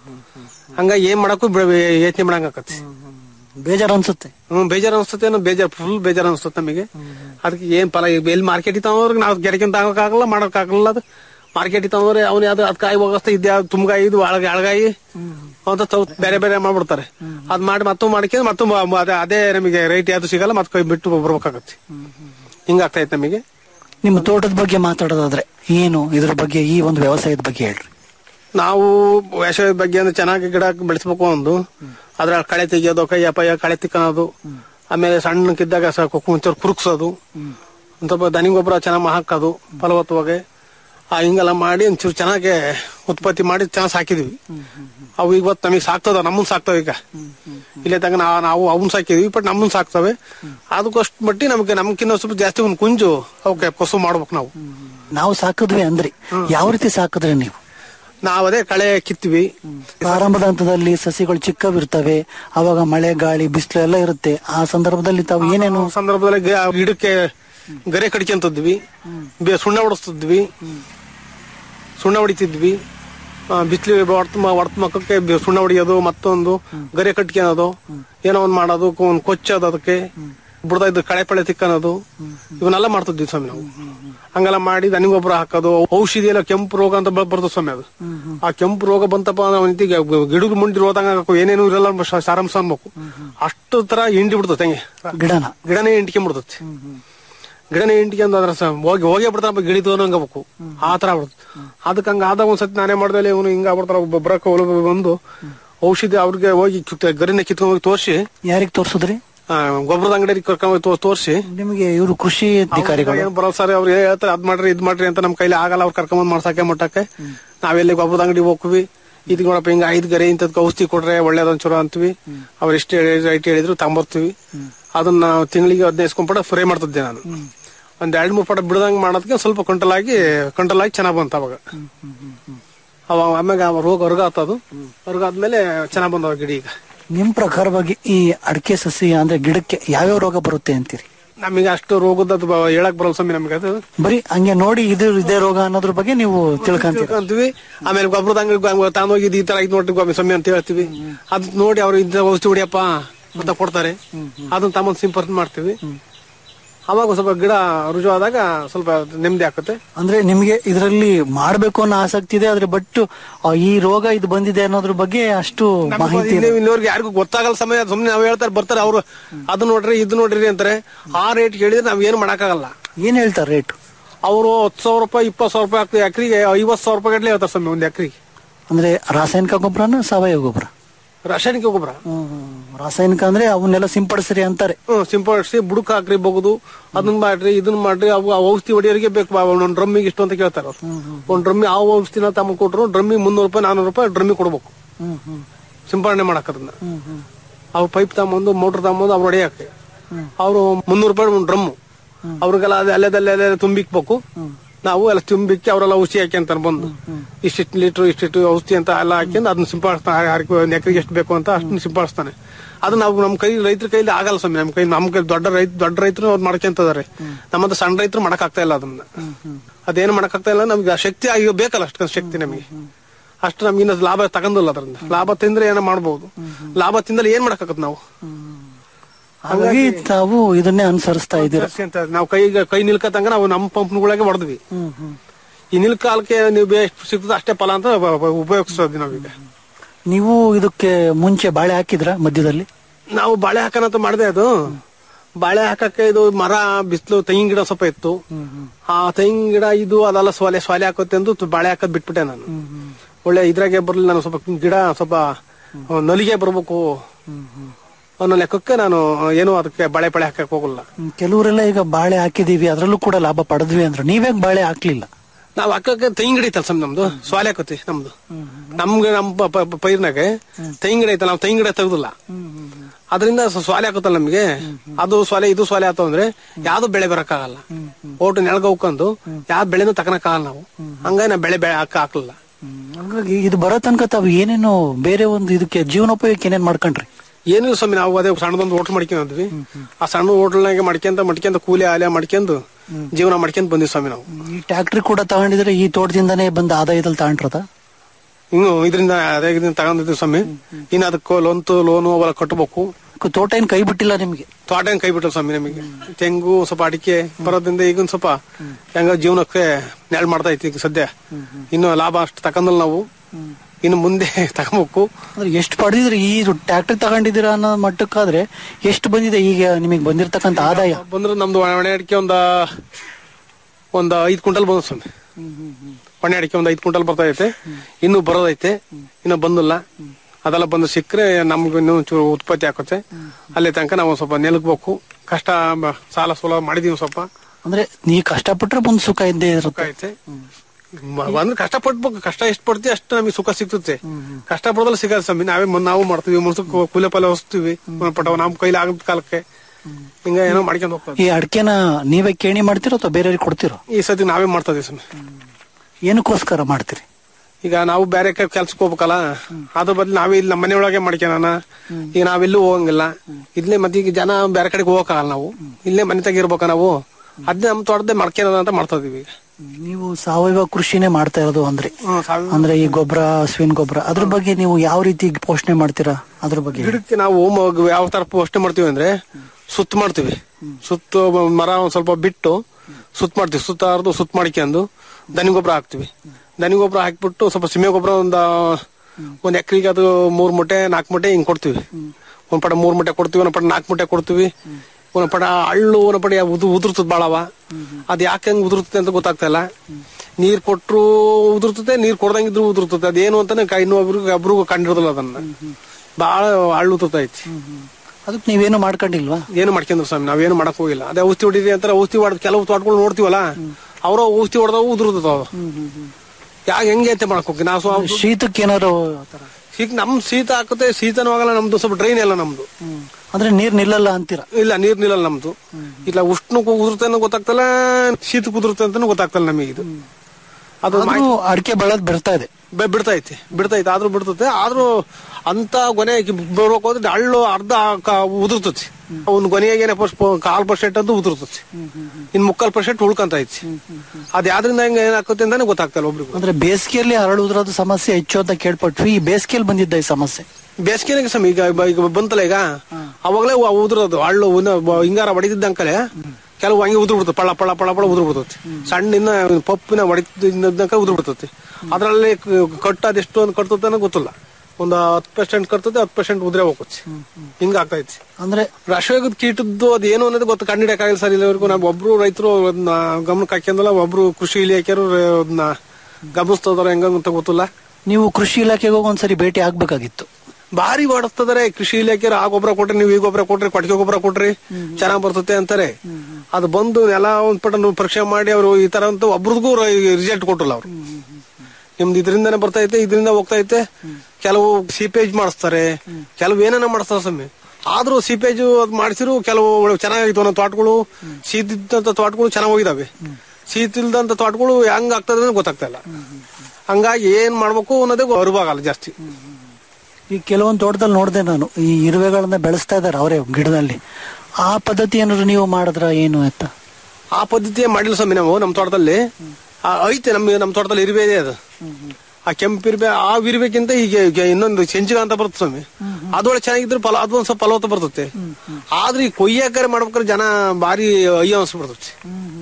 ಹಂಗಾಗಿ ಏನ್ ಮಾಡಕ್ಕೂ ಯೋಚನೆ ಮಾಡಂಗಾಕತಿ
ಬೇಜಾರ್ ಅನ್ಸುತ್ತೆ
ಹ್ಮ್ ಬೇಜಾರ್ ಅನ್ಸುತ್ತೆ ಅನ್ನೋ ಬೇಜಾರ್ ಫುಲ್ ಬೇಜಾರ್ ಅನ್ಸುತ್ತೆ ನಮಗೆ ಅದಕ್ಕೆ ಏನ್ ಫಲ ಈಗ ಎಲ್ಲಿ ಮಾರ್ಕೆಟ್ ತಗೋರ್ಗೆ ನಾವು ಗೆರಕಿಂತ ಆಗಲ್ಲ ಮಾಡಕ್ಕಾಗಲ್ಲ ಅದು ಮಾರ್ಕೆಟ್ ತಗೋರೆ ಅವ್ನು ಯಾವ್ದು ಅದ್ ಕಾಯಿ ಹೋಗಸ್ತ ಇದ್ಯಾ ತುಂಬಗಾಯಿ ಇದು ಅಳಗ ಅಳಗಾಯಿ ಅಂತ ತಗೊ ಬೇರೆ ಬೇರೆ ಮಾಡ್ಬಿಡ್ತಾರೆ ಅದ್ ಮಾಡಿ ಮತ್ತೊಮ್ಮೆ ಮಾಡ್ಕೊಂಡು ಮತ್ತೊಮ್ಮೆ ಅದೇ ಅದೇ ನಮಗೆ ರೈಟ್ ಯಾವ್ದು ಸಿಗಲ್ಲ ಮತ್ತೆ ಕೈ ಬಿಟ್ಟು ಬರ್ಬೇಕಾಗತ್ತೆ ಹಿಂಗಾಗ್ತೈತೆ ನಮಗೆ
ನಿಮ್ಮ ತೋಟದ ಬಗ್ಗೆ ಮಾತಾಡೋದಾದ್ರೆ ಏನು ಇದ್ರ ಬಗ್ಗೆ ಈ ಒಂದು ವ್ಯವಸಾಯದ ಬಗ್ಗೆ ಹೇಳ್ರಿ
ನಾವು ವ್ಯವಸಾಯದ ಬಗ್ಗೆ ಅಂದ್ರೆ ಚೆನ್ನಾಗಿ ಗಿಡ ಬೆಳೆಸ್ಬೇಕು ಒಂದು ಅದ್ರ ಕಳೆ ತೆಗಿಯೋದು ಕೈ ಅಪಾಯ ಕಳೆ ತಿಕ್ಕೋದು ಆಮೇಲೆ ಸಣ್ಣಕ್ಕಿದ್ದಾಗ ಸಾಕು ಒಂಚೂರು ಕುರುಕ್ಸೋದು ಒಂದ್ ಸ್ವಲ್ಪ ದನಿ ಗೊಬ್ಬರ ಚೆನ್ನಾಗಿ ಹಾಕೋದು ಫಲವತ್ತವಾಗಿ ಆ ಹಿಂಗೆಲ್ಲ ಮಾಡಿ ಒಂಚೂರು ಚೆನ್ನಾಗಿ ಉತ್ಪತ್ತಿ ಮಾಡಿ ಚೆನ್ನಾಗಿ ಸಾಕಿದ್ವಿ ಅವು ಇವತ್ತು ನಮಗೆ ಸಾಕ್ತದ ನಮ್ಮನ್ ಸಾಕ್ತಾವ ಈಗ ಇಲ್ಲೇ ತನಕ ನಾವು ನಾವು ಅವನ್ ಸಾಕಿದ್ವಿ ಬಟ್ ನಮ್ಮನ್ ಸಾಕ್ತವೆ ಅದಕ್ಕಷ್ಟು ಮಟ್ಟಿ ನಮಗೆ ನಮ್ಗಿನ್ನ ಸ್ವಲ್ಪ ಜಾಸ್ತಿ ಒಂದು ಕುಂಜು ಅವಕ್ಕೆ ಕೊಸು ಮಾಡ್ಬೇಕು ನಾವು
ನಾವು ಸಾಕಿದ್ವಿ ಅಂದ್ರಿ ಯಾವ ರೀತಿ ಸಾಕಿದ್ರಿ ನೀವು
ನಾವದೇ ಕಳೆ ಕಿತ್ತೀವಿ
ಪ್ರಾರಂಭದ ಹಂತದಲ್ಲಿ ಸಸಿಗಳು ಚಿಕ್ಕವಿರ್ತವೆ ಅವಾಗ ಮಳೆ ಗಾಳಿ ಬಿಸಿಲು ಎಲ್ಲ ಇರುತ್ತೆ ಆ ಸಂದರ್ಭದಲ್ಲಿ ತಾವು ಏನೇನು
ಆ ಸಂದರ್ಭದಲ್ಲಿ ಗ- ಗಿಡಕ್ಕೆ ಗರೆ ಕಡ್ಕೊಂತದ್ವಿ ಬೆ- ಸುಣ್ಣ ಹೊಡಿಸ್ತಿದ್ವಿ ಸುಣ್ಣ ಹೊಡಿತಿದ್ವಿ ಬಿಸಿಲು ಹೊಡ್ತ ಹೊಡ್ತ ಮಕ್ಕಕ್ಕೆ ಬೆ- ಸುಣ್ಣ ಹೊಡಿಯೋದು ಮತ್ತೊಂದು ಗರೆ ಕಟ್ಕೊಳೋದು ಏನೋ ಒಂದ್ ಮಾಡೋದು ಒಂದು ಕೊಚ್ಚೋದು ಅದಕ್ಕೆ ಬುಡದ ಇದ್ದು ಕಳೆ ಪಳೆ ತಿಕ್ಕನೋದು ಇವನ್ನೆಲ್ಲ ಮಾಡ್ತಿದ್ವಿ ಸ್ವಾಮಿ ನಾವು ಹಂಗೆಲ್ಲ ಮಾಡಿ ದನಿ ಗೊಬ್ಬರ ಹಾಕೋದು ಔಷಧಿ ಎಲ್ಲ ಕೆಂಪು ರೋಗ ಅಂತ ಬ- ಬರ್ತದೆ ಸ್ವಾಮಿ ಅದು ಆ ಕೆಂಪು ರೋಗ ಬಂತಪ್ಪ ನಾವು ಅಂತೀವಿ, ಗ- ಗಿಡದ ಮುಂಡಿ ರೋದಂಗ ಹಾಕೋ ಏನೇನು ಇರಲ್ಲ ಸ- ಸಾರಾಂಶ ಅನ್ಬೇಕು ಅಷ್ಟು ತರ ಹಿಂಡಿ ಬಿಡ್ತದೆ ಹಂಗೆ
ಗಿಡನ
ಗಿಡನೇ ಹಿಂಡ್ಕೊಂಡ್ಬಿಡ್ತದೆ ಗಿಡನೇ ಹಿಂಡ್ಕೊಂಡು ಅದ್ರ ಸ- ಹೋಗಿ ಹೋಗೇ ಬಿಡ್ತಾರ ಗಿಡಿದು ಹಂಗಬೇಕು ಆ ತರ ಆಗ್ಬಿಡುತ್ತೆ ಅದಕ್ಕೆ ಹಂಗ ಆದಾಗ ಒಂದ್ಸತಿ ನಾನೇ ಮಾಡ್ದಲ್ಲಿ ಇವನು ಹಿಂಗ ಆಗ್ಬಿಡ್ತಾರ ಬರಕ ಬಂದು ಔಷಧಿ ಅವ್ರಿಗೆ ಹೋಗಿ ಕಿತ್ತ- ಗರಿನ ಕಿತ್ಕೊಂಡು ಹೋಗಿ ತೋರಿಸಿ
ಯಾರಿಗ್ ತೋರ್ಸುದ್ರಿ
ಗೊಬ್ಬರದ ಅಂಗಡಿ ಕರ್ಕೊಂಡು ಹೋಗಿ ತೋರಿಸಿ
ನಿಮಗೆ ಇವರು ಕೃಷಿ ಅಧಿಕಾರಿಗಳು
ಏನ್ ಬರಲ್ಲ ಸರ್ ಅವ್ರು ಹೇಳ್ತಾರೆ ಅದ್ ಮಾಡ್ರಿ ಇದ್ ಮಾಡ್ರಿ ಅಂತ ನಮ್ ಕೈಲಿ ಆಗಲ್ಲ ಅವ್ರು ಕರ್ಕೊಂಡ್ ಮಾಡ್ಸಕ್ಕೆ ಮಟ್ಟಕ್ಕೆ ನಾವೆಲ್ಲಿ ಗೊಬ್ಬರದ ಅಂಗಡಿ ಹೋಗ್ವಿ ಇದ್ ನೋಡಪ್ಪ ಹಿಂಗ ಐದ್ ಗರಿ ಇಂಥದ್ ಔಷಧಿ ಕೊಡ್ರೆ ಒಳ್ಳೇದ್ ಒಂಚೂರು ಅಂತೀವಿ ಅವ್ರು ಎಷ್ಟು ರೈಟ್ ಹೇಳಿದ್ರು ತಗೊಂಬರ್ತೀವಿ ಅದನ್ನ ನಾವು ತಿಂಗಳಿಗೆ ಹದಿನೈದು ಇಸ್ಕೊಂಡ್ಪಡ ಫ್ರೈ ಮಾಡ್ತಿದ್ದೆ ನಾನು ಒಂದ್ ಎರಡ್ ಮೂರ್ ಪಟ ಬಿಡದಂಗ್ ಮಾಡೋದಕ್ಕೆ ಸ್ವಲ್ಪ ಕಂಟ್ರೋಲ್ ಆಗಿ ಕಂಟ್ರೋಲ್ ಆಗಿ ಚೆನ್ನಾಗ್ ಬಂತ ಅವಾಗ ಅವಾಗ ಆಮ್ಯಾಗ ಆ ರೋಗ ಹೊರಗ ಆತದು ಹೊರಗ ಆದ್ಮೇಲೆ ಚೆನ್ನಾಗ್ ಬಂದವ ಗಿಡ ಈಗ
ನಿಮ್ ಪ್ರಕಾರವಾಗಿ ಈ ಅಡಿಕೆ ಸಸಿ ಅಂದ್ರೆ ಗಿಡಕ್ಕೆ ಯಾವ್ಯಾವ ರೋಗ ಬರುತ್ತೆ ಅಂತೀರಿ
ನಮಗೆ ಅಷ್ಟು ರೋಗದ ಹೇಳಕ್ ಬರಲ್ಲ ಸ್ವಾಮಿ ನಮಗೆ ಅದು
ಬರೀ ಹಂಗೆ ನೋಡಿ ಇದು ಇದೇ ರೋಗ ಅನ್ನೋದ್ರ ಬಗ್ಗೆ ನೀವು ತಿಳ್ಕೊಂತೀರಿ
ತಿಳ್ಕೊಂತೀವಿ ಆಮೇಲೆ ಗೊಬ್ಬರದ ಅಂಗಡಿ ತಾನೋಗಿ ಈ ತರ ಐದು ನೋಡ್ರಿ ಗೊಬ್ಬರ ಸ್ವಾಮಿ ಅಂತ ಹೇಳ್ತೀವಿ ಅದ್ ನೋಡಿ ಅವ್ರು ಇಂಥ ಔಷಧಿ ಹೊಡಿಯಪ್ಪ ಅಂತ ಕೊಡ್ತಾರೆ ಅದನ್ನ ತಮ್ಮನ್ ಸಿಂಪರ್ಸ್ ಮಾಡ್ತೀವಿ ಅವಾಗ ಒಂದ್ ಸ್ವಲ್ಪ ಗಿಡ ರುಜುವಾದಾಗ ಸ್ವಲ್ಪ ನೆಮ್ಮದಿ ಆಗುತ್ತೆ
ಅಂದ್ರೆ ನಿಮ್ಗೆ ಇದರಲ್ಲಿ ಮಾಡ್ಬೇಕು ಅನ್ನೋ ಆಸಕ್ತಿ ಇದೆ ಆದ್ರೆ ಬಟ್ ಆ, ಈ ರೋಗ ಇದು ಬಂದಿದೆ ಅನ್ನೋದ್ರ ಬಗ್ಗೆ ಅಷ್ಟು ಮಾಹಿತಿ ಇಲ್ಲ.
ಇನ್ನೋರ್ಗೆ ಯಾರಿಗೂ ಗೊತ್ತಾಗಲ್ಲ ಸಮಯ ಸುಮ್ನೆ ನಾವ್ ಹೇಳ್ತಾರೆ ಬರ್ತಾರೆ ಅವ್ರು ಅದು ನೋಡ್ರಿ ಇದು ನೋಡ್ರಿ ಅಂತಾರೆ ಆ ರೇಟ್ ಕೇಳಿದ್ರೆ ನಾವ್ ಏನು ಮಾಡಕ್ಕಾಗಲ್ಲ
ಏನ್ ಹೇಳ್ತಾರೆ ರೇಟ್
ಅವರು ಹತ್ತು ಸಾವಿರ ರೂಪಾಯಿ ಇಪ್ಪತ್ತು ಸಾವಿರ ರೂಪಾಯಿ ಆಗ್ತದೆ ಎಕರೆಗೆ ಐವತ್ತು ಸಾವಿರ ರೂಪಾಯಿ ಗಟ್ಲೆ ಹೇಳ್ತಾರೆ ಸ್ವಾಮಿ ಒಂದ್ ಎಕರೆಗೆ
ಅಂದ್ರೆ ರಾಸಾಯನಿಕ ಗೊಬ್ಬರನ ಸಾವಯವ ಗೊಬ್ಬರ
ರಾಸಾಯನಿಕ ಗೊಬ್ಬರ
ರಾಸಾಯನಿಕ ಅಂದ್ರೆ ಅವನ್ನೆಲ್ಲ ಸಿಂಪಡಿಸ್ರಿ ಅಂತಾರೆ
ಹ್ಮ್ ಸಿಂಪಡಿಸಿ ಬುಡಕ್ ಹಾಕ್ರಿ ಬಹುದು ಅದನ್ನ ಮಾಡ್ರಿ ಇದನ್ನ ಮಾಡ್ರಿ ಅವು ಆ ಔಷಧಿ ಹೊಡಿಯೋರಿಗೆ ಬೇಕು ಬಾ, ಒಂದೊಂದ್ ಡ್ರಮ್ಮಿಗೆ ಇಷ್ಟು ಅಂತ ಕೇಳ್ತಾರ ಅವ್ರು ಒಂದ್ ಡ್ರಮ್ಮಿ ಆ ಔಷಧಿನ ತಮ್ಮ ಕೊಟ್ರು ಡ್ರಮ್ಮಿಗೆ ಮುನ್ನೂರು ರೂಪಾಯಿ ನಾನೂರು ರೂಪಾಯಿ ಡ್ರಮ್ಮಿಗೆ ಕೊಡ್ಬೇಕು ಸಿಂಪಡಣೆ ಮಾಡಕ್ ಅದನ್ನ ಅವ್ರು ಪೈಪ್ ತಗೊಂಬಂದು ಮೋಟರ್ ತಗೊಂಬಂದು ಅವ್ರು ಹೊಡಿಯಾಕೆ ಅವರು ಮುನ್ನೂರು ರೂಪಾಯಿ ಒಂದು ಡ್ರಮ್ಮು ಅವ್ರಿಗೆಲ್ಲ ಅದೇ ಅಲ್ಲೇದಲ್ಲೇ ಅಲ್ಲೇ ತುಂಬಿಕ್ಬೇಕು ನಾವು ಎಲ್ಲ ತುಂಬಿಕ್ಕಿ ಅವರೆಲ್ಲ ಔಷಧಿ ಹಾಕ್ಯಂತಾರ ಬಂದು ಇಷ್ಟಿಷ್ಟು ಲೀಟ್ರ್ ಇಷ್ಟಿಷ್ಟು ಔಷಧಿ ಅಂತ ಎಲ್ಲ ಹಾಕ್ಯಂದು ಅದನ್ನ ಸಿಂಪಡಿಸ್ತಾನೆ ಹಾಕಿ ಒಂದ್ ಎಕರೆಗೆ ಎಷ್ಟು ಬೇಕು ಅಂತ ಅಷ್ಟನ್ನ ಸಿಂಪಡಿಸ್ತಾನೆ ಅದು ನಾವು ನಮ್ಮ ಕೈ ರೈತರ ಕೈಲಿ ಆಗಲ್ಲ ಸ್ವಾಮಿ ನಮ್ಮ ಕೈ ನಮ್ಮ ಕೈ ದೊಡ್ಡ ರೈತ ದೊಡ್ಡ ರೈತರು ಅವ್ರು ಮಾಡ್ಕೊಂತದಾರೆ ನಮ್ಮದು ಸಣ್ಣ ರೈತರು ಮಾಡಕ್ ಆಗ್ತಾ ಇಲ್ಲ ಅದನ್ನ ಅದೇನು ಮಾಡಕ್ ಆಗ್ತಾ ಇಲ್ಲ ನಮ್ಗೆ ಆ ಶಕ್ತಿ ಆಗಿ ಬೇಕಲ್ಲ ಅಷ್ಟು ಶಕ್ತಿ ನಮಗೆ ಅಷ್ಟು ನಮ್ಗೆ ಇನ್ನ ಲಾಭ ತಗೊಂಡಿಲ್ಲ ಅದರಿಂದ ಲಾಭ ತಿಂದ್ರೆ ಏನೋ ಮಾಡ್ಬೋದು ಲಾಭ ತಿಂದಲ್ಲಿ ಏನ್ ಮಾಡಕ್ಕಾಗತ್ತೆ ನಾವು
ಹಾಗಾಗಿ ತಾವು ಇದನ್ನೇ ಅನುಸರಿಸ್ತಾ ಇದ್ದೀರಾ
ಅಂತ ನಾವು ಕೈ ಕೈ ನಿಲ್ಕತಂಗ ನಾವು ನಮ್ಮ ಪಂಪ್ಗಳಾಗೆ ಹೊಡೆದ್ವಿ ಈ ನಿಲ್ಕಾಲಕ್ಕೆ ನೀವು ಎಷ್ಟು ಸಿಗ್ತದೆ ಅಷ್ಟೇ ಫಲ ಅಂತ ಉಪ- ಉಪ- ಉಪಯೋಗಿಸೋದು ನಾವೀಗ
ನೀವು ಇದಕ್ಕೆ ಮುಂಚೆ ಬಾಳೆ ಹಾಕಿದ್ರ ಮಧ್ಯದಲ್ಲಿ
ನಾವು ಬಾಳೆ ಹಾಕನಂತ ಮಾಡಿದೆ ಅದು ಬಾಳೆ ಹಾಕಕ್ಕೆ ಇದು ಮರ ಬಿಸಿಲು ತೆಂಗಿನ ಗಿಡ ಸ್ವಲ್ಪ ಇತ್ತು ಆ ತೆಂಗಿನ ಗಿಡ ಇದು ಅದೆಲ್ಲ ಸೊಲೆ ಸೊಲೆ ಹಾಕುತ್ತೆ ಎಂದು ತು- ಬಾಳೆ ಹಾಕೋದ್ ಬಿಟ್ಬಿಟ್ಟೆ ನಾನು ಒಳ್ಳೆ ಇದ್ರಾಗೆ ಬರ್ಲಿ ನಾನು ಸ್ವಲ್ಪ ಗಿಡ ಸ್ವಲ್ಪ ಆ, ನಲಿಗೆ ಬರ್ಬೇಕು ಅನ್ನೋ ಲೆಕ್ಕಕ್ಕೆ ನಾನು ಏನು ಅದಕ್ಕೆ ಬಾಳೆ ಪಳೆ ಹಾಕಕ್ ಹೋಗಲ್ಲ
ಕೆಲವರೆಲ್ಲ ಈಗ ಬಾಳೆ ಹಾಕಿದೀವಿ ಅದ್ರಲ್ಲೂ ಕೂಡ ಲಾಭ ಪಡೆದ್ವಿ ಅಂದ್ರು ನೀವ್ಯಾಗ ಬಾಳೆ ಹಾಕ್ಲಿಲ್ಲ
ನಾವ್ ಹಾಕಕ್ಕೆ ತೆಂಗಿನ ಗಿಡ ಐತಲ್ಲ ಸ್ವಾಮಿ ನಮ್ದು ಸ್ವಾಲೆ ಹಾಕತಿ ನಮ್ದು ನಮ್ಗೆ ನಮ್ಮ ಪ- ಪ- ಪ- ಪೈರ್ನಾಗೆ ತೆಂಗಿನ ಗಿಡ ಐತಲ್ಲ ನಾವು ತೆಂಗಿನ ಗಿಡ ತೆಗ್ದಿಲ್ಲ ಅದರಿಂದ ಸ್ವಾಲೆ ಹಾಕುತ್ತಲ್ಲ ನಮ್ಗೆ ಅದು ಸ್ವಾಲೆ ಇದು ಸ್ವಾಲೆ ಆತು ಅಂದ್ರೆ ಯಾವ್ದು ಬೆಳೆ ಬರಕ್ಕಾಗಲ್ಲ ಓಟು ನೆಳಗ ಹೋಗ್ಕೊಂಡು ಯಾವ ಬೆಳೆನೂ ತಕನಕ್ಕಾಗಲ್ಲ ನಾವು ಹಂಗಾಗಿ ನಾವು ಬೆಳೆ ಬೆಳೆ ಹಾಕ ಹಾಕ್ಲಿಲ್ಲ
ಹಂಗಾಗಿ ಇದು ಬರೋ ತನಕ ತಾವು ಏನೇನು ಬೇರೆ ಒಂದು ಇದಕ್ಕೆ ಜೀವನೋಪಯೋಗಕ್ಕೆ ಏನೇನ್ ಮಾಡ್ಕೊಂಡ್ರಿ
ಏನಿಲ್ಲ ಸ್ವಾಮಿ ನಾವು ಅದೇ ಸಣ್ಣದೊಂದು ಹೋಟ್ಲ್ ಮಾಡ್ಕೊಂಡಿದ್ವಿ ಆ ಸಣ್ಣ ಹೋಟ್ಲ್ನಾಗೆ ಮಾಡ್ಕೊಂತ ಮಾಡ್ಕೊಂತ ಕೂಲಿ ಆಲೆ ಮಾಡ್ಕೊಂಡು ಜೀವನ ಮಾಡ್ಕೊಂತ ಬಂದ್ವಿ ಸ್ವಾಮಿ ನಾವು
ಈ ಟ್ಯಾಕ್ಟ್ರಿ ಕೂಡ ತಗೊಂಡಿದ್ರೆ ಈ ತೋಟದಿಂದಾನೇ ಬಂದ ಆದಾಯದಲ್ಲಿ ತಗೊಂಡ್ರದ
ಹಿಂಗು ಇದರಿಂದ ಅದೇ ಇದನ್ನ ತಗೊಂಡಿದ್ವಿ ಸ್ವಾಮಿ ಇನ್ನು ಅದಕ್ಕೆ ಲೋನ್ತು ಲೋನು ಅವೆಲ್ಲ ಕಟ್ಟಬೇಕು
ತೋಟ ಏನ್ ಕೈ ಬಿಟ್ಟಿಲ್ಲ ನಿಮ್ಗೆ
ತೋಟ ಏನ್ ಕೈ ಬಿಟ್ಟಲ್ಲ ಸ್ವಾಮಿ ನಮಗೆ ತೆಂಗು ಸ್ವಲ್ಪ ಅಡಿಕೆ ಬರೋದ್ರಿಂದ ಈಗ ಒಂದ್ ಸ್ವಲ್ಪ ಹೆಂಗ ಜೀವನಕ್ಕೆ ನೆರಳು ಮಾಡ್ತಾ ಐತಿ ಈಗ ಸದ್ಯ ಇನ್ನು ಲಾಭ ಅಷ್ಟು ತಕೊಂಡಲ್ಲ ನಾವು ಇನ್ನು ಮುಂದೆ ತಗೋಬೇಕು
ಅಂದ್ರೆ ಎಷ್ಟು ಪಡೆದಿದ್ರಿ ಈ ಟ್ಯಾಕ್ಟ್ರಿ ತಗೊಂಡಿದ್ದೀರಾ ಅನ್ನೋ ಮಟ್ಟಕ್ಕಾದ್ರೆ ಎಷ್ಟು ಬಂದಿದೆ ಈಗ ನಿಮಗೆ ಬಂದಿರತಕ್ಕಂತ ಆದಾಯ
ಬಂದ್ರೆ ನಮ್ದು ಒಣ ಅಡಿಕೆ ಒಂದ ಒಂದ್ ಐದ್ ಕ್ವಿಂಟಲ್ ಬಂದ ಸ್ವಾಮಿ ಒಣ ಅಡಿಕೆ ಒಂದ್ ಐದ್ ಕ್ವಿಂಟಲ್ ಬರ್ತಾ ಐತೆ ಇನ್ನು ಬರೋದೈತೆ ಇನ್ನು ಬಂದಿಲ್ಲ ಅದೆಲ್ಲ ಬಂದು ಸಿಕ್ಕರೆ ನಮ್ಗೆ ಇನ್ನೂ ಒಂಚೂರು ಉತ್ಪತ್ತಿ ಆಗುತ್ತೆ ಅಲ್ಲಿ ತನಕ ನಾವು ಸ್ವಲ್ಪ ನೆಲಕ್ಬೇಕು ಕಷ್ಟ ಬ- ಸಾಲ ಸೋಲ ಮಾಡಿದೀವಿ ಸ್ವಲ್ಪ
ಅಂದ್ರೆ ನೀ ಕಷ್ಟಪಟ್ರೆ ಮುಂದ್ ಸುಖ ಇದ್ದೇ
ಸುಖ
ಇರುತ್ತೆ
ಐತೆ ಮ- ಅಂದ್ರೆ ಕಷ್ಟ ಪಡ್ಬೇಕು ಕಷ್ಟ ಎಷ್ಟು ಪಡ್ತೀವಿ ಅಷ್ಟು ನಮಗೆ ಸುಖ ಸಿಗ್ತದೆ ಕಷ್ಟ ಪಡೋದ್ರಲ್ಲಿ ಸಿಗಲ್ಲ ಸ್ವಾಮಿ ನಾವೇ ಮ- ನಾವು ಮಾಡ್ತೀವಿ ಮುನ್ಸಕ್ ಕೂಲೆ ಪಲ್ಲೆ ಹೊಸ್ತೀವಿ ಪಟ್ಟವ ನಮ್ ಕೈಲಿ ಆಗದ ಕಾಲಕ್ಕೆ ಹಿಂಗ ಏನೋ ಮಾಡ್ಕೊಂಡ್ ಹೋಗ್ತದೆ
ಈ ಅಡಿಕೆನ ನೀವೇ ಕೇಣಿ ಮಾಡ್ತಿರೋ ಅಥವಾ ಬೇರೆಯವ್ರಿಗೆ ಕೊಡ್ತಿರೋ
ಈ ಸತಿ ನಾವೇ ಮಾಡ್ತಾ ಇದೀವಿ ಸ್ವಾಮಿ
ಏನಕ್ಕೋಸ್ಕರ ಮಾಡ್ತೀರಿ
ಈಗ ನಾವು ಬೇರೆ ಕಡೆ ಕೆಲ್ಸಕ್ಕೆ ಹೋಗ್ಬೇಕಲ್ಲ ಅದ್ರ ಬದಲು ನಾವೇ ಇಲ್ಲಿ ನಮ್ಮ ಮನೆಯೊಳಗೆ ಮಾಡ್ಕೊಳಣ ಈಗ ನಾವೆಲ್ಲೂ ಹೋಗಂಗಿಲ್ಲ ಇಲ್ಲೇ ಮತ್ತೆ ಈಗ ಜನ ಬೇರೆ ಕಡೆಗೆ ಹೋಗಕ್ಕಾಗಲ್ಲ ನಾವು ಇಲ್ಲೇ ಮನೆ ತಗ ಇರ್ಬೇಕ ನಾವು ಅದ್ನೇ ನಮ್ಮ ತೋಟದೇ ಮಾಡ್ಕೊಳೋಣ ಅಂತ ಮಾಡ್ತಾ ಇದೀವಿ ಈಗ
ನೀವು ಸಾವಯವ ಕೃಷಿನೇ ಮಾಡ್ತಾ ಇರೋದು ಅಂದ್ರೆ ಅಂದ್ರೆ ಈ ಗೊಬ್ಬರ ಹಸುವಿನ ಗೊಬ್ಬರ ಅದ್ರ ಬಗ್ಗೆ ನೀವು ಯಾವ ರೀತಿ ಪೋಷಣೆ ಮಾಡ್ತೀರಾ ಅದ್ರ ಬಗ್ಗೆ
ಗಿಡಕ್ಕೆ ನಾವು ಮ- ಯಾವ ತರ ಪೋಷಣೆ ಮಾಡ್ತೀವಿ ಅಂದ್ರೆ ಸುತ್ತ ಮಾಡ್ತೀವಿ ಸುತ್ತ ಮರ ಒಂದ್ ಸ್ವಲ್ಪ ಬಿಟ್ಟು ಸುತ್ತ ಮಾಡ್ತೀವಿ ಸುತ್ತ ಹರಿದು ಸುತ್ತ ಮಾಡ್ಕೊಂಡು ದನಿ ಗೊಬ್ಬರ ಹಾಕ್ತಿವಿ ದನಿ ಗೊಬ್ಬರ ಹಾಕ್ಬಿಟ್ಟು ಸ್ವಲ್ಪ ಸಿಮೆ ಗೊಬ್ಬರ ಒಂದ ಒಂದ್ ಎಕರೆಗೆ ಅದು ಮೂರ್ ಮೂಟೆ ನಾಲ್ಕು ಮೂಟೆ ಹಿಂಗ್ ಕೊಡ್ತೀವಿ ಒಂದ್ ಪಡ ಮೂರ್ ಮೂಟೆ ಕೊಡ್ತೀವಿ ಒಂದ್ ಪಡ ನಾಲ್ಕು ಮೂಟೆ ಕೊಡ್ತೀವಿ ಒಂದ್ ಪಡ ಹಳ್ಳು ಒಂದ್ ಪಡ ಉದು ಉದುರ್ತದ ಬಾಳವ ಅದ್ ಯಾಕೆ ಹಂಗ್ ಉದುರ್ತದೆ ಅಂತ ಗೊತ್ತಾಗ್ತಾ ಇಲ್ಲ ನೀರ್ ಕೊಟ್ರು ಉದುರ್ತದೆ ನೀರ್ ಕೊಡ್ದಂಗಿದ್ರು ಉದುರ್ತದೆ ಅದೇನು ಅಂತಾನೆ ಕ- ಇನ್ನೂ ಒಬ್ರಿಗೆ ಒಬ್ರಿಗೂ ಕಂಡಿರೋದಿಲ್ಲ ಅದನ್ನ ಬಾಳ ಹಳ್ಳು ಉದುರ್ತೈತಿ
ಅದಕ್ಕೆ ನೀವೇನು ಮಾಡ್ಕೊಂಡಿಲ್ವಾ
ಏನು ಮಾಡ್ಕೊಂಡ್ರು ಸ್ವಾಮಿ ನಾವೇನು ಮಾಡಕ್ ಹೋಗಿಲ್ಲ ಅದೇ ಔಷಧಿ ಹೊಡಿದ್ರಿ ಅಂತಾರೆ ಔಷಧಿ ಹೊಡೆದ್ ಕೆಲವು ತೋಟಗಳು ನೋಡ್ತೀವಲ್ಲ ಅವ್ರ ಔಷಧಿ ಹೊಡೆದವು ಉದುರ್ತದ ಯಾಕೆ ಹೆಂಗೆ ಅಂತ ಮಾಡಕ್ ಹೋಗಿ ನಾವು ಸ್ವ-
ಶೀತಕ್ಕೆ ಏನಾದ್ರು
ಶೀತ ನಮ್ ಶೀತ ಹಾಕುತ್ತೆ ಶೀತನೂ ಆಗಲ್ಲ ನಮ್ದು ಸ್ವಲ್ಪ ಡ್ರೈನ್ ಎಲ್ಲ ನಮ್ದು
ಅಂದ್ರೆ ನೀರ್ ನಿಲ್ಲಲ್ಲ ಅಂತೀರಾ
ಇಲ್ಲ ನೀರ್ ನಿಲ್ಲಲ್ಲ ನಮ್ದು ಇಲ್ಲ ಉಷ್ಣಕ್ಕೂ ಉದುರುತ್ತೆ ಅನ್ನೋ ಗೊತ್ತಾಗ್ತಲ್ಲ ಶೀತಕ್ಕೆ ಉದುರುತ್ತೆ ಅಂತಾನು ಗೊತ್ತಾಗ್ತಲ್ಲ ನಮಗೆ ಇದು ಅದು
ಆದ್ರೂ ಅಡಿಕೆ ಬೆಳೆದ್ ಬರ್ತಾ ಇದೆ
ಬೆ- ಬಿಡ್ತೈತಿ ಬಿಡ್ತೈತಿ ಆದ್ರೂ ಬಿಡ್ತೈತೆ ಆದ್ರೂ ಅಂತ ಗೊನೆ ಬರ್ಬೇಕು ಹೋದ್ರೆ ಹಳ್ಳು ಅರ್ಧ ಕ- ಉದುರ್ತೈತಿ ಒಂದ್ ಗೊನೆಯಾಗ ಏನೇ ಫಸ್ಟ್ ಕಾಲ್ ಪರ್ಸೆಂಟ್ ಅಂತ ಉದುರ್ತೈತಿ ಇನ್ ಮುಕ್ಕಾಲ್ ಪರ್ಸೆಂಟ್ ಉಳ್ಕಂತ ಐತಿ ಅದ್ ಯಾವ್ದ್ರಿಂದ ಹೆಂಗ ಏನಾಗುತ್ತೆ ಅಂತಾನೆ ಗೊತ್ತಾಗ್ತಲ್ಲ ಒಬ್ರಿಗೂ
ಅಂದ್ರೆ ಬೇಸಿಗೆಯಲ್ಲಿ ಹರಳು ಉದ್ರೋದು ಸಮಸ್ಯೆ ಹೆಚ್ಚು ಅಂತ ಕೇಳ್ಪಟ್ವಿ ಈ ಬೇಸಿಗೆಯಲ್ಲಿ ಬಂದಿದ್ದ ಈ ಸಮಸ್ಯೆ
ಬೇಸಿಗೆನಾಗ ಸಮ ಈಗ ಬ- ಈಗ ಬಂತಲ್ಲ ಈಗ ಅವಾಗಲೇ ಅವು ಉದುರೋದು ಹಳ್ಳು ಉನ್ನ- ಬ- ಹಿಂಗಾರ ಹೊಡಿತಿದ್ದಂಕಲೆ ಕೆಲವು ಹಂಗೆ ಉದುರು ಬಿಡ್ತದೆ ಪಳ ಪಳ ಪಳ ಪಳ ಉದುರು ಬಿಡ್ತೈತಿ ಸಣ್ಣಿನ ಪಪ್ಪಿನ ಹೊಡಿತಿದ್ದಂಕ ಉದುರು ಬಿಡ್ತೈತಿ ಅದ್ರಲ್ಲಿ ಕ- ಕಟ್ಟು ಅದೆಷ್ಟು ಅಂತ ಕಟ್ತದೆ ಅನ್ನೋ ಗೊತ್ತಿಲ್ಲ ಒಂದು ಹತ್ತು ಪರ್ಸೆಂಟ್ ಕಟ್ತದೆ ಹತ್ತು ಪರ್ಸೆಂಟ್ ಉದ್ರೆ ಹೋಗುತ್ತೆ ಹಿಂಗ ಆಗ್ತೈತಿ
ಅಂದ್ರೆ
ರಾಷ್ಟ್ರೀಯ ಕೀಟದ್ದು ಅದು ಏನು ಅನ್ನೋದು ಗೊತ್ತು ಕಂಡಿಡಿಯಕ್ಕಾಗಿಲ್ಲ ಸರ್ ಇಲ್ಲಿವರೆಗೂ ನಾವು ಒಬ್ರು ರೈತರು ಅದನ್ನ ಗಮನಕ್ಕೆ ಹಾಕ್ಯಂದಲ್ಲ ಒಬ್ರು ಕೃಷಿ ಇಲಾಖೆಯವರು ಅದನ್ನ ಗಮನಿಸ್ತದಾರ ಹೆಂಗ ಅಂತ ಗೊತ್ತಿಲ್ಲ
ನೀವು ಕೃಷಿ ಇಲಾಖೆಗೆ ಹೋಗಿ ಒಂದ್ಸರಿ ಭೇಟಿ ಆಗ್ಬೇಕಾಗಿತ್ತು
ಭಾರಿ ಮಾಡಿಸ್ತದಾರೆ ಕೃಷಿ ಇಲಾಖೆಯವರು ಆ ಗೊಬ್ಬರ ಕೊಟ್ರಿ ನೀವು ಈ ಗೊಬ್ಬರ ಕೊಟ್ರಿ ಕೊಟ್ಟಿಗೆ ಗೊಬ್ಬರ ಕೊಟ್ರಿ ಚೆನ್ನಾಗ್ ಬರ್ತತೆ ಅಂತಾರೆ ಅದು ಬಂದು ಎಲ್ಲ ಒಂದ್ ಪಟ ನೀವು ಪರೀಕ್ಷೆ ಮಾಡಿ ಅವರು ಈ ತರ ಅಂತ ಒಬ್ರಿಗೂ ರಿಸಲ್ಟ್ ಕೊಟ್ಟಿಲ್ಲ ಅವ್ರು ನಿಮ್ದು ಇದರಿಂದನೇ ಬರ್ತೈತೆ ಇದರಿಂದ ಹೋಗ್ತೈತೆ ಕೆಲವು ಸಿಪೇಜ್ ಮಾಡಿಸ್ತಾರೆ ಕೆಲವು ಏನೇನ ಮಾಡಿಸ್ತಾರೆ ಸ್ವಾಮಿ ಆದ್ರೂ ಸಿಪೇಜ್ ಅದ್ ಮಾಡಿಸಿರು ಕೆಲವು ಒಳ್ಳೆ ಚೆನ್ನಾಗಿತ್ತು ಅನ್ನೋ ತೋಟಗಳು ಶೀತ ಇದ್ದಂತ ತೋಟಗಳು ಚೆನ್ನಾಗಿ ಹೋಗಿದಾವೆ ಶೀತ ಇಲ್ದಂತ ತೋಟಗಳು ಹೆಂಗ್ ಆಗ್ತದೆ ಅಂತ ಗೊತ್ತಾಗ್ತಾ ಇಲ್ಲ ಹಂಗಾಗಿ ಏನ್ ಮಾಡ್ಬೇಕು ಅನ್ನೋದೇ ಅರಿವಾಗಲ್ಲ ಜಾಸ್ತಿ
ಈ ಕೆಲವೊಂದು ತೋಟದಲ್ಲಿ ನೋಡಿದೆ ನಾನು ಈ ಇರುವೆಗಳನ್ನ ಬೆಳೆಸ್ತಾ ಇದಾರೆ ಅವರೇ ಗಿಡದಲ್ಲಿ ಆ ಪದ್ಧತಿ ಏನಾದ್ರು ನೀವು ಮಾಡಿದ್ರ ಏನು ಅಂತ
ಆ ಪದ್ಧತಿಯೇ ಮಾಡಿಲ್ಲ ಸ್ವಾಮಿ ನಾವು ನಮ್ಮ ತೋಟದಲ್ಲಿ ಆ, ಐತೆ ನಮ್ಮ ನಮ್ಮ ತೋಟದಲ್ಲಿ ಇರುವೆ ಇದೆ ಅದು ಆ ಕೆಂಪು ಇರುವೆ ಆ ಇರ್ಬೇಕಿಂತ ಈಗ ಈಗ ಇನ್ನೊಂದು ಚೆಂಚಿನ ಅಂತ ಬರುತ್ತೆ ಸ್ವಾಮಿ ಅದೊಳಗೆ ಚೆನ್ನಾಗಿದ್ರೆ ಫಲ ಅದು ಒಂದ್ ಸ್ವಲ್ಪ ಫಲವತ್ತ ಬರ್ತತೆ ಆದ್ರೆ ಈ ಕೊಯ್ಯಾಕರೆ ಮಾಡ್ಬೇಕಾದ್ರೆ ಜನ ಭಾರಿ ಅಯ್ಯ ಅನ್ಸ್ಬಿಡ್ತೈತಿ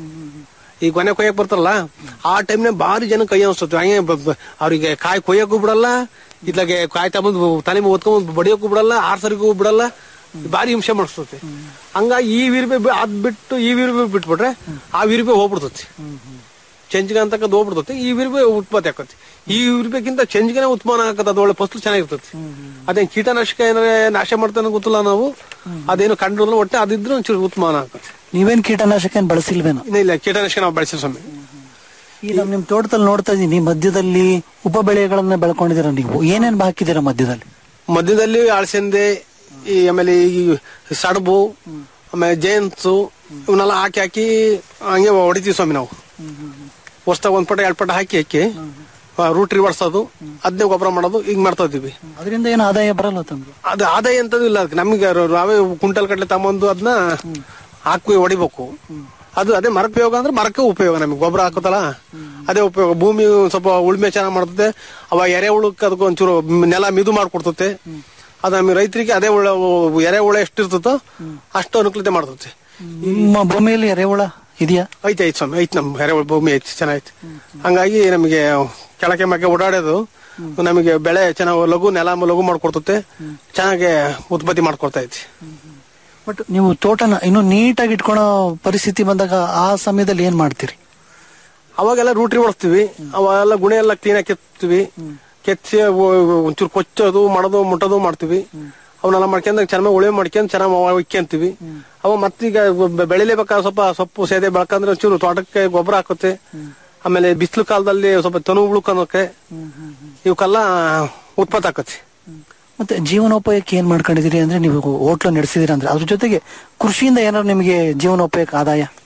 ಈ ಕೊನೆ ಕೊಯ್ಯಕ್ ಬರ್ತಾರಲ್ಲ ಆ ಟೈಮ್ನಾಗ ಭಾರಿ ಜನ ಕೈ ಅನ್ಸ್ತೈತಿ ಹಂಗೆ ಬ- ಬ- ಅವ್ರಿಗೆ ಕಾಯಿ ಕೊಯ್ಯಕ್ಕೂ ಬಿಡಲ್ಲ ಇತ್ಲಾಗೆ ಕಾಯಿ ತಗೊಂಡು ತಲೆ ಮೇಲೆ ಹೊತ್ಕೊಂಡ್ ಬಡಿಯೋಕ್ಕೂ ಬಿಡಲ್ಲ ಆರ್ಸರಿಗೂ ಬಿಡಲ್ಲ ಭಾರಿ ಹಿಂಸೆ ಮಾಡಿಸ್ತೈತಿ ಹಂಗಾಗಿ ಈ ವಿರ್ಬೆ ಬಿ- ಅದ್ ಬಿಟ್ಟು ಈ ವಿರ್ಬೆ ಬಿಟ್ಬಿಟ್ರೆ ಆ ವಿರ್ಬೆ ಹೋಗ್ಬಿಡ್ತೈತಿ ಚೆಂಜಿಗೆ ಅಂತಕ್ಕದ್ದು ಹೋಗ್ಬಿಡ್ತೈತಿ ಈ ವಿರ್ಬೆ ಉತ್ಪತ್ತಿ ಆಕತಿ ಈ ವಿರ್ಬೇಕಿಂತ ಚೆಂಜಿಗೆನೆ ಉತ್ಪನ್ನ ಆಕತ್ತ ಅದು ಒಳ್ಳೆ ಫಸಲು ಚೆನ್ನಾಗಿರ್ತೈತಿ ಅದೇ ಕೀಟನಾಶಕ ಏನಾರ ನಾಶ ಮಾಡ್ತಾನೆ ಗೊತ್ತಿಲ್ಲ ನಾವು ಅದೇನು ಕಂಡು ಒಟ್ಟೆ ಅದಿದ್ರು ಒಂಚೂರು ಉತ್ಪನ್ನ ಆಕತಿ
ನೀವೇನ್ ಕೀಟನಾಶಕ ಏನ್ ಬಳಸಿಲ್ವೇನೋ
ಇನ್ನ ಇಲ್ಲ ಕೀಟನಾಶಕ ನಾವು ಬಳಸಿಲ್ಲ ಸ್ವಾಮಿ
ಈ ನಮ್ ನಿಮ್ ತೋಟದಲ್ಲಿ ನೋಡ್ತಾ ಇದೀನಿ ಮಧ್ಯದಲ್ಲಿ ಉಪ ಬೆಳೆಗಳನ್ನ ಬೆಳ್ಕೊಂಡಿದ್ದೀರಾ ನೀವು ಏನೇನ್ ಹಾಕಿದ್ದೀರಾ ಮಧ್ಯದಲ್ಲಿ
ಮಧ್ಯದಲ್ಲಿ ಅಳಸಂದೆ ಈ ಆಮೇಲೆ ಈ ಸಡಬು ಆಮೇಲೆ ಜೇನ್ಸು ಇವನ್ನೆಲ್ಲ ಹಾಕಿ ಹಾಕಿ ಹಂಗೆ ಹೊಡಿತೀವಿ ಸ್ವಾಮಿ ನಾವು ವರ್ಷದಾಗ ಒಂದ್ ಪಟ ಎರಡ್ ಪಟ ಹಾಕಿ ಹಾಕಿ ರೂಟ್ ರಿವರ್ಸೋದು ಅದನ್ನೇ ಗೊಬ್ಬರ ಮಾಡೋದು ಈಗ ಮಾಡ್ತಾ ಇದೀವಿ
ಅದರಿಂದ ಏನು ಆದಾಯ ಬರಲ್ಲ ತಮ್ಗೆ
ಅದು ಆದಾಯ ಅಂತದ್ದು ಇಲ್ಲ ಅದಕ್ಕೆ ನಮಗೆ ನಾವೇ ಕುಂಟಲ್ ಕಟ್ಲೆ ತಗೊಂಬಂದು ಅದನ್ನ ಹಾಕಿ ಹೊಡಿಬೇಕು ಅದು ಅದೇ ಮರಕ್ಕೆ ಉಪಯೋಗ ಅಂದ್ರೆ ಮರಕ್ಕೆ ಉಪಯೋಗ ನಮಗೆ ಗೊಬ್ಬರ ಹಾಕೋತಲ್ಲ ಅದೇ ಉಪಯೋಗ ಭೂಮಿ ಒಂದ್ ಸ್ವಲ್ಪ ಉಳ್ಮೆ ಚೆನ್ನಾಗಿ ಮಾಡ್ತದೆ ಅವ ಎರೆಹುಳಕ್ಕೆ ಅದಕ್ಕೆ ಒಂಚೂರು ನೆಲ ಮಿದು ಮಾಡ್ಕೊಡ್ತತೆ ಅದು ನಮಗೆ ರೈತರಿಗೆ ಅದೇ ಉಳ ಎರೆಹುಳ ಎಷ್ಟು ಇರ್ತದೋ ಅಷ್ಟು ಅನುಕೂಲತೆ ಮಾಡ್ತತೆ
ನಿಮ್ಮ ಭೂಮಿಯಲ್ಲಿ ಎರೆಹುಳ ಇದೆಯಾ
ಐತೆ ಐತೆ ಸ್ವಾಮಿ ಐತೆ ನಮ್ ಎರೆಹುಳ ಭೂಮಿ ಐತಿ ಚೆನ್ನಾಗೈತೆ ಹಂಗಾಗಿ ನಮಗೆ ಕೆಳಕ್ಕೆ ಮಗ್ಗೆ ಓಡಾಡೋದು ನಮಗೆ ಬೆಳೆ ಚೆನ್ನಾಗಿ ಲಘು ನೆಲ ಲಘು ಮಾಡ್ಕೊಡ್ತತೆ ಚೆನ್ನಾಗಿ ಉತ್ಪತ್ತಿ ಮಾಡ್ಕೊಡ್ತಾ ಐತಿ
ಬಟ್ ನೀವು ತೋಟನ ಇನ್ನು ನೀಟಾಗಿ ಇಟ್ಕೊಳೋ ಪರಿಸ್ಥಿತಿ ಬಂದಾಗ ಆ ಸಮಯದಲ್ಲಿ ಏನ್ ಮಾಡ್ತೀರಿ
ಅವಾಗೆಲ್ಲ ರೂಟ್ರಿ ಹೊಡ್ಸ್ತೀವಿ ಅವೆಲ್ಲ ಗುಣೆ ಎಲ್ಲ ಕ್ಲೀನ್ ಆಗಿ ಕೆತ್ತೀವಿ ಕೆತ್ತಿ ಅವು ಒಂಚೂರು ಕೊಚ್ಚೋದು ಮಾಡೋದು ಮುಟ್ಟೋದು ಮಾಡ್ತೀವಿ ಅವನ್ನೆಲ್ಲ ಮಾಡ್ಕೊಂಡ್ ಚೆನ್ನಾಗಿ ಉಳುಮೆ ಮಾಡ್ಕೊಂಡ್ ಚೆನ್ನಾಗಿ ಇಕ್ಕೊಂತೀವಿ ಅವ ಮತ್ತೀಗ ಬೆ- ಬೆಳಿಲೇಬೇಕಾದ್ರೆ ಸ್ವಲ್ಪ ಸೊಪ್ಪು ಸೇದೆ ಬೆಳ್ಕಂದ್ರೆ ಒಂಚೂರು ತೋಟಕ್ಕೆ ಗೊಬ್ಬರ ಹಾಕುತ್ತೆ ಆಮೇಲೆ ಬಿಸಿಲು ಕಾಲದಲ್ಲಿ ಸ್ವಲ್ಪ ತನು ಉಳ್ಕೊಳಕ್ಕೆ ಇವಕ್ಕೆಲ್ಲ ಉತ್ಪತ್ತಿ ಆಕತಿ
ಮತ್ತೆ ಜೀವನೋಪಾಯಕ್ಕೆ ಏನ್ ಮಾಡ್ಕೊಂಡಿದೀರಿ ಅಂದ್ರೆ ನೀವು ಹೋಟ್ಲು ನಡೆಸಿದಿರಿ ಅಂದ್ರೆ ಅದ್ರ ಜೊತೆಗೆ ಕೃಷಿಯಿಂದ ಏನಾದ್ರು ನಿಮಗೆ ಜೀವನೋಪಾಯಕ್ಕೆ ಆದಾಯ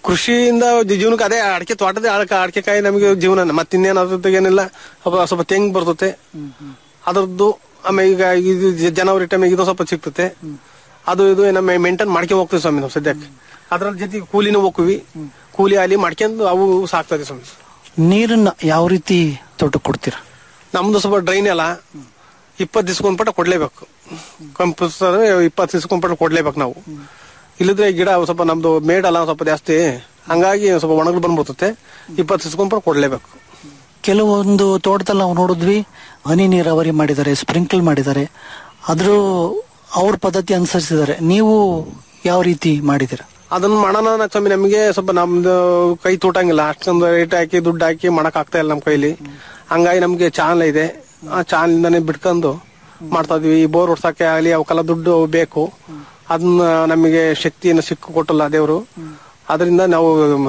ಕೃಷಿಯಿಂದ ಜಿ- ಜೀವನಕ್ಕೆ ಅದೇ ಅಡಿಕೆ ತೋಟದ ಅಡಕೆ ಅಡಿಕೆಕಾಯಿ ನಮಗೆ ಜೀವನ ಮತ್ತೆ ಇನ್ನೇನು ಅದ್ರ ಏನಿಲ್ಲ ಸ್ವಲ್ಪ ಸ್ವಲ್ಪ ತೆಂಗ್ ಬರ್ತತೆ ಅದ್ರದ್ದು ಆಮೇಲೆ ಈಗ ಇದು ಜ- ಜನವರಿ ಟೈಮಿಗೆ ಇದು ಸ್ವಲ್ಪ ಸಿಗ್ತತೆ ಅದು ಇದು ನಮ್ಮ ಮೇಂಟೈನ್ ಮಾಡ್ಕೊಂಡು ಹೋಗ್ತೀವಿ ಸ್ವಾಮಿ ನಾವು ಸದ್ಯಕ್ಕೆ ಅದ್ರ ಜೊತೆಗೆ ಕೂಲಿನೂ ಹೋಗ್ತೀವಿ ಕೂಲಿ ಅಲ್ಲಿ ಮಾಡ್ಕೊಂಡು ಅವು ಸಾಕ್ತದೆ ಸ್ವಾಮಿ
ನೀರನ್ನ ಯಾವ ರೀತಿ ತೋಟಕ್ಕೆ ಕೊಡ್ತೀರಾ
ನಮ್ದು ಸ್ವಲ್ಪ ಡ್ರೈನ್ ಎಲ್ಲ ಇಪ್ಪತ್ತು ದಿವ್ಸಕ್ಕೊಂದ್ಪಟ್ಟ ಕೊಡ್ಲೇಬೇಕು ಕಂಪಲ್ಸರಿ ಇಪ್ಪತ್ತು ದಿವ್ಸಕ್ಕೊಂದ್ಪಟ್ಟ ಕೊಡ್ಲೇಬೇಕು ನಾವು ಇಲ್ಲದ್ರೆ ಗಿಡ ಸ್ವಲ್ಪ ನಮ್ದು ಮೇಡಲ್ಲ ಸ್ವಲ್ಪ ಜಾಸ್ತಿ ಹಂಗಾಗಿ ಸ್ವಲ್ಪ ಒಣಗಲು ಬಂದ್ಬಿಡ್ತತೆ ಇಪ್ಪತ್ತು ದಿವ್ಸಕ್ಕೊಂದ್ಪಟ್ಟ ಕೊಡ್ಲೇಬೇಕು
ಕೆಲವೊಂದು ತೋಟದಲ್ಲಿ ನಾವು ನೋಡಿದ್ವಿ ಹನಿ ನೀರಾವರಿ ಮಾಡಿದ್ದಾರೆ ಸ್ಪ್ರಿಂಕಲ್ ಮಾಡಿದ್ದಾರೆ ಆದ್ರೂ ಅವ್ರ ಪದ್ಧತಿ ಅನುಸರಿಸಿದ್ದಾರೆ ನೀವು ಯಾವ ರೀತಿ ಮಾಡಿದ್ದೀರಾ
ಅದನ್ನ ಮಾಡೋಣ ಸ್ವಾಮಿ ನಮಗೆ ಸ್ವಲ್ಪ ನಮ್ದು ಕೈ ತೂಟಂಗಿಲ್ಲ ಅಷ್ಟೊಂದು ರೇಟ್ ಹಾಕಿ ದುಡ್ಡು ಹಾಕಿ ಮಾಡಕ್ ಆಗ್ತಾ ಇಲ್ಲ ನಮ್ಮ ಕೈಲಿ ಹಂಗಾಗಿ ನಮ್ಗೆ ಚಾನಲ್ ಇದೆ ಆ ಚಾನಲಿಂದಾನೆ ಬಿಟ್ಕೊಂಡು ಮಾಡ್ತಾ ಇದೀವಿ ಈ ಬೋರ್ ಹೊಡ್ಸಕ್ಕೆ ಆಗಲಿ ಅವಕ್ಕೆಲ್ಲ ದುಡ್ಡು ಬೇಕು ಅದನ್ನ ನಮಗೆ ಶಕ್ತಿಯನ್ನು ಸಿಕ್ಕು ಕೊಟ್ಟಲ್ಲ ದೇವರು ಅದರಿಂದ ನಾವು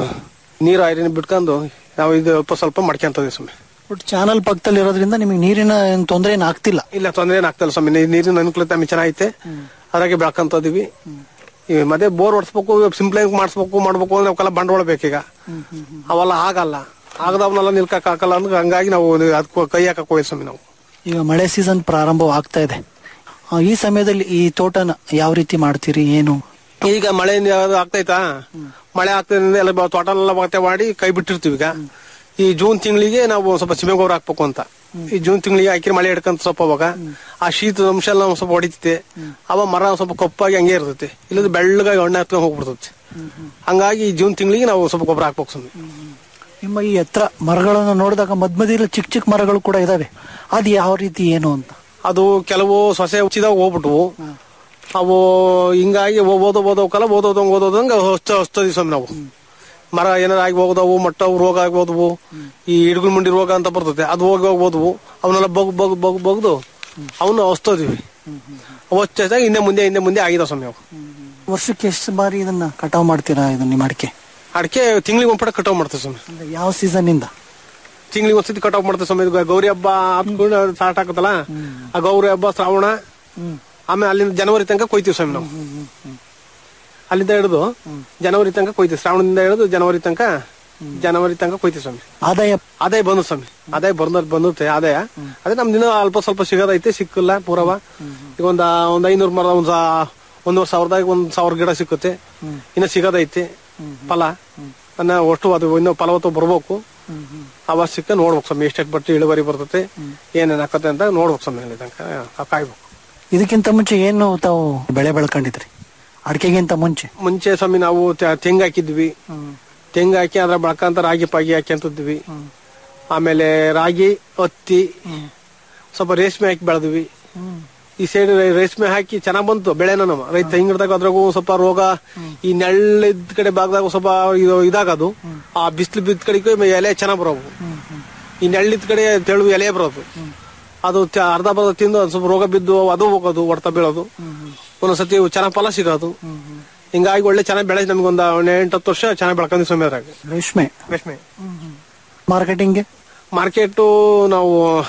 ನೀರು ಐರಿನ ಬಿಟ್ಕೊಂಡು ನಾವು ಇದು ಸ್ವಲ್ಪ ಸ್ವಲ್ಪ ಮಾಡ್ಕೊಂತ ಇದೀವಿ ಸ್ವಾಮಿ
ಬಟ್ ಚಾನಲ್ ಪಕ್ಕದಲ್ಲಿ ಇರೋದ್ರಿಂದ ನಿಮಗೆ ನೀರಿನ ಏನ್ ತೊಂದರೆ ಏನು ಆಗ್ತಿಲ್ಲ
ಇಲ್ಲ ತೊಂದರೆ ಏನಾಗ್ತಲ್ಲ ಸ್ವಾಮಿ ನೀ- ನೀರಿನ ಅನುಕೂಲತೆ ನಮಗೆ ಚೆನ್ನಾಗೈತೆ ಅದ್ರಾಗೆ ಬೆಳ್ಕೊಂತ ಇದೀವಿ ಈ ಮತ್ತೆ ಬೋರ್ ಹೊಡ್ಸ್ಬೇಕು ಸಿಂಪ್ಲೈನ್ ಮಾಡಿಸ್ಬೇಕು ಮಾಡ್ಬೇಕು ಅಂದ್ರೆ ಅವಕ್ಕೆಲ್ಲ ಬಂಡವಾಳ ಬೇಕೀಗ ಅವೆಲ್ಲ ಆಗಲ್ಲ ಆಗದವನ್ನೆಲ್ಲ ನಿಲ್ಕಕ್ ಹಾಕಲ್ಲ ಅಂದ್ರೆ ಹಂಗಾಗಿ ನಾವು ಅದಕ್ಕೆ ಕೈ ಹಾಕಕ್ ಹೋಗಿ ಸ್ವಾಮಿ ನಾವು
ಈಗ ಮಳೆ ಸೀಸನ್ ಪ್ರಾರಂಭವಾಗ್ತಾ ಇದೆ ಆ, ಈ ಸಮಯದಲ್ಲಿ ಈ ತೋಟನ ಯಾವ ರೀತಿ ಮಾಡ್ತೀರಿ ಏನು
ಈಗ ಮಳೆ ಯಾವ್ದು ಆಗ್ತೈತಾ ಮಳೆ ಆಗ್ತದೆ ಎಲ್ಲ ಬ- ತೋಟ ಎಲ್ಲ ಮತ್ತೆ ಮಾಡಿ ಕೈ ಬಿಟ್ಟಿರ್ತೀವಿ ಈಗ ಈ ಜೂನ್ ತಿಂಗಳಿಗೆ ನಾವು ಸ್ವಲ್ಪ ಸಿಮೆ ಗೊಬ್ಬರ ಹಾಕ್ಬೇಕು ಅಂತ ಈ ಜೂನ್ ತಿಂಗಳಿಗೆ ಹಾಕಿ ಮಳೆ ಹಿಡ್ಕಂತ ಸ್ವಲ್ಪ ಅವಾಗ ಆ ಶೀತದ ಅಂಶ ಎಲ್ಲ ಒಂದ್ ಸ್ವಲ್ಪ ಹೊಡಿತೈತೆ ಅವ ಮರ ಒಂದ್ ಸ್ವಲ್ಪ ಕಪ್ಪಾಗಿ ಹಂಗೆ ಇರ್ತೈತೆ ಇಲ್ಲದ್ರೆ ಬೆಳ್ಳಗಾಗಿ ಹಣ್ಣು ಹತ್ಕೊಂಡು ಹೋಗ್ಬಿಡ್ತೈತೆ ಹಂಗಾಗಿ ಈ ಜೂನ್ ತಿಂಗಳಿಗೆ ನಾವು ಸ್ವಲ್ಪ ಗೊಬ್ಬರ ಹಾಕ್ಬೇಕು ಸ್ವಾಮಿ
ನಿಮ್ಮ ಈ ಎತ್ತರ ಮರಗಳನ್ನು ನೋಡಿದಾಗ ಮಧ್ಯ ಮಧ್ಯದಲ್ಲಿ ಚಿಕ್ಕ ಚಿಕ್ಕ ಮರಗಳು ಕೂಡ ಇದಾವೆ ಅದು ಯಾವ ರೀತಿ ಏನು ಅಂತ
ಅದು ಕೆಲವು ಸೊಸೆ ಉಚ್ಚಿದಾಗ ಹೋಗ್ಬಿಟ್ವು ಅವು ಹಿಂಗಾಗಿ ಓದೋ ಓದೋಕಲ್ಲ ಓದೋದಂಗ ಓದೋದಂಗ ಹೊಸ್ತ ಹೊಸ್ತದಿ ಸ್ವಾಮಿ ನಾವು ಮರ ಏನಾರ ಆಗಿ ಹೋಗದವು ಮಟ್ಟವು ರೋಗ ಆಗಿ ಹೋದವು ಈ ಇಡ್ಗುಲ್ ಮುಂಡಿ ರೋಗ ಅಂತ ಬರ್ತದೆ ಅದು ಹೋಗಿ ಹೋಗಿ ಹೋದವು ಅವನ್ನೆಲ್ಲ ಬಗ್ ಬಗ್ ಬಗ್ ಬಗ್ದು ಅವನ್ನ ಹೊಸ್ತೋದಿವಿ ಹೊಚ್ಚಾಗ ಹಿಂದೆ ಮುಂದೆ ಹಿಂದೆ ಮುಂದೆ ಆಗಿದಾವ ಸ್ವಾಮಿ ಅವು
ವರ್ಷಕ್ಕೆ ಎಷ್ಟು ಬಾರಿ ಇದನ್ನ ಕಟಾವ್ ಮಾಡ್ತೀರಾ ಇದನ್ನ ನಿಮ್ಮ ಅಡಿಕೆ
ಅಡಿಕೆ ತಿಂಗಳಿಗೆ ಒಂದ್ಪಟ ಕಟಾವ್ ಮಾಡ್ತೀವಿ ಸ್ವಾಮಿ
ಅಂದ್ರೆ ಯಾವ ಸೀಸನ್ ಇಂದ
ತಿಂಗಳಿಗೆ ಒಂದ್ಸತಿ ಕಟಾವ್ ಮಾಡ್ತೀವಿ ಸ್ವಾಮಿ ಇದು ಗೌರಿ ಹಬ್ಬ ಹತ್ಕೊಂಡು ಸ್ಟಾರ್ಟ್ ಆಗತ್ತಲ್ಲ ಆ ಗೌರಿ ಹಬ್ಬ ಶ್ರಾವಣ ಆಮೇಲೆ ಅಲ್ಲಿಂದ ಜನವರಿ ತನಕ ಕೊಯ್ತೀವಿ ಸ್ವಾಮಿ ನಾವು ಅಲ್ಲಿಂದ ಹಿಡಿದು ಜನವರಿ ತನಕ ಕೊಯ್ತೀವಿ ಶ್ರಾವಣದಿಂದ ಹಿಡಿದು ಜನವರಿ ತನಕ ಜನವರಿ ತನಕ ಕೊಯ್ತೀವಿ ಸ್ವಾಮಿ
ಆದಾಯ
ಆದಾಯ ಬಂದು ಸ್ವಾಮಿ ಆದಾಯ ಬಂದ ಬಂದುತ್ತೆ ಆದಾಯ ಅದೇ ನಮ್ ದಿನ ಅಲ್ಪ ಸ್ವಲ್ಪ ಸಿಗೋದೈತೆ ಸಿಕ್ಕಿಲ್ಲ ಪೂರವ ಈಗ ಒಂದ್ ಒಂದ್ ಐನೂರು ಮರ ಒಂದ್ ಸಾ- ಒಂದೂವರೆ ಸಾವಿರದಾಗ ಒಂದ್ ಸಾವಿರ ಗಿಡ ಸಿಕ್ಕುತ್ತೆ ಇನ್ನ ಸಿಗೋದೈತೆ ಫಲ ಅನ್ನ ಒಟ್ಟು ಅದು ಇನ್ನು ಫಲವತ್ತು ಬರ್ಬೇಕು ಅವಾಗ ಸಿಕ್ಕ ನೋಡ್ಬೇಕು ಸ್ವಾಮಿ ಎಷ್ಟೆಷ್ಟು ಬಟ್ಟೆ ಇಳುವರಿ ಬರ್ತತೆ ಏನೇನ್ ಹಾಕತ್ತೆ ಅಂತ ನೋಡ್ಬೇಕು ಸ್ವಾಮಿ ಅಲ್ಲಿ ತನಕ ಆ, ಕಾಯ್ಬೇಕು
ಇದಕ್ಕಿಂತ ಮುಂಚೆ ಏನು ತಾವು ಬೆಳೆ ಬೆಳ್ಕೊಂಡಿದ್ರಿ ಅಡಿಕೆಗಿಂತ ಮುಂಚೆ
ಮುಂಚೆ ಸ್ವಾಮಿ ನಾವು ತೆ- ತೆಂಗು ಹಾಕಿದ್ವಿ ತೆಂಗು ಹಾಕಿ ಅದ್ರ ಬಳಕಂತ ರಾಗಿ ಪಾಗಿ ಹಾಕ್ಯಂತಿದ್ವಿ ಆಮೇಲೆ ರಾಗಿ ಹತ್ತಿ ಸ್ವಲ್ಪ ರೇಷ್ಮೆ ಹಾಕಿ ಬೆಳೆದ್ವಿ ಈ ಸೈಡ್ ರೇಷ್ಮೆ ಹಾಕಿ ಚೆನ್ನಾಗ್ ಬಂತು ಬೆಳೆನ ನಮ್ಮ ರೈತ ಹಿಂಗಿಡ್ದಾಗ ಅದ್ರಾಗೂ ಸ್ವಲ್ಪ ರೋಗ ಈ ನೆಳ್ಳಿದ್ ಕಡೆ ಭಾಗದಾಗ ಸ್ವಲ್ಪ ಇದು ಇದಾಗದು ಆ ಬಿಸಿಲು ಬಿದ್ದ ಕಡೆಗೆ ಎಲೆ ಚೆನ್ನಾಗ್ ಬರೋವು ಈ ನೆಳ್ಳಿದ್ ಕಡೆ ತೆಳು ಎಲೆ ಬರೋದು ಅದು ತ- ಅರ್ಧ ಬರ್ಧ ತಿಂದು ಒಂದ್ ಸ್ವಲ್ಪ ರೋಗ ಬಿದ್ದು ಅದು ಹೋಗೋದು ಹೊಡ್ತಾ ಬೀಳೋದು ಒಂದೊಂದ್ಸತಿ ಚೆನ್ನಾಗ್ ಫಲ ಸಿಗೋದು ಹಿಂಗಾಗಿ ಒಳ್ಳೆ ಚೆನ್ನಾಗಿ ಬೆಳೆ ನಮ್ಗೆ ಒಂದು ಎಂಟು ಹತ್ತು ವರ್ಷ ಚೆನ್ನಾಗಿ ಬೆಳ್ಕೊಂಡಿ ಸ್ವಾಮಿ ಅದ್ರಾಗ
ರೇಷ್ಮೆ
ರೇಷ್ಮೆ
ಮಾರ್ಕೆಟಿಂಗ್ಗೆ
ಮಾರ್ಕೆಟು ನಾವು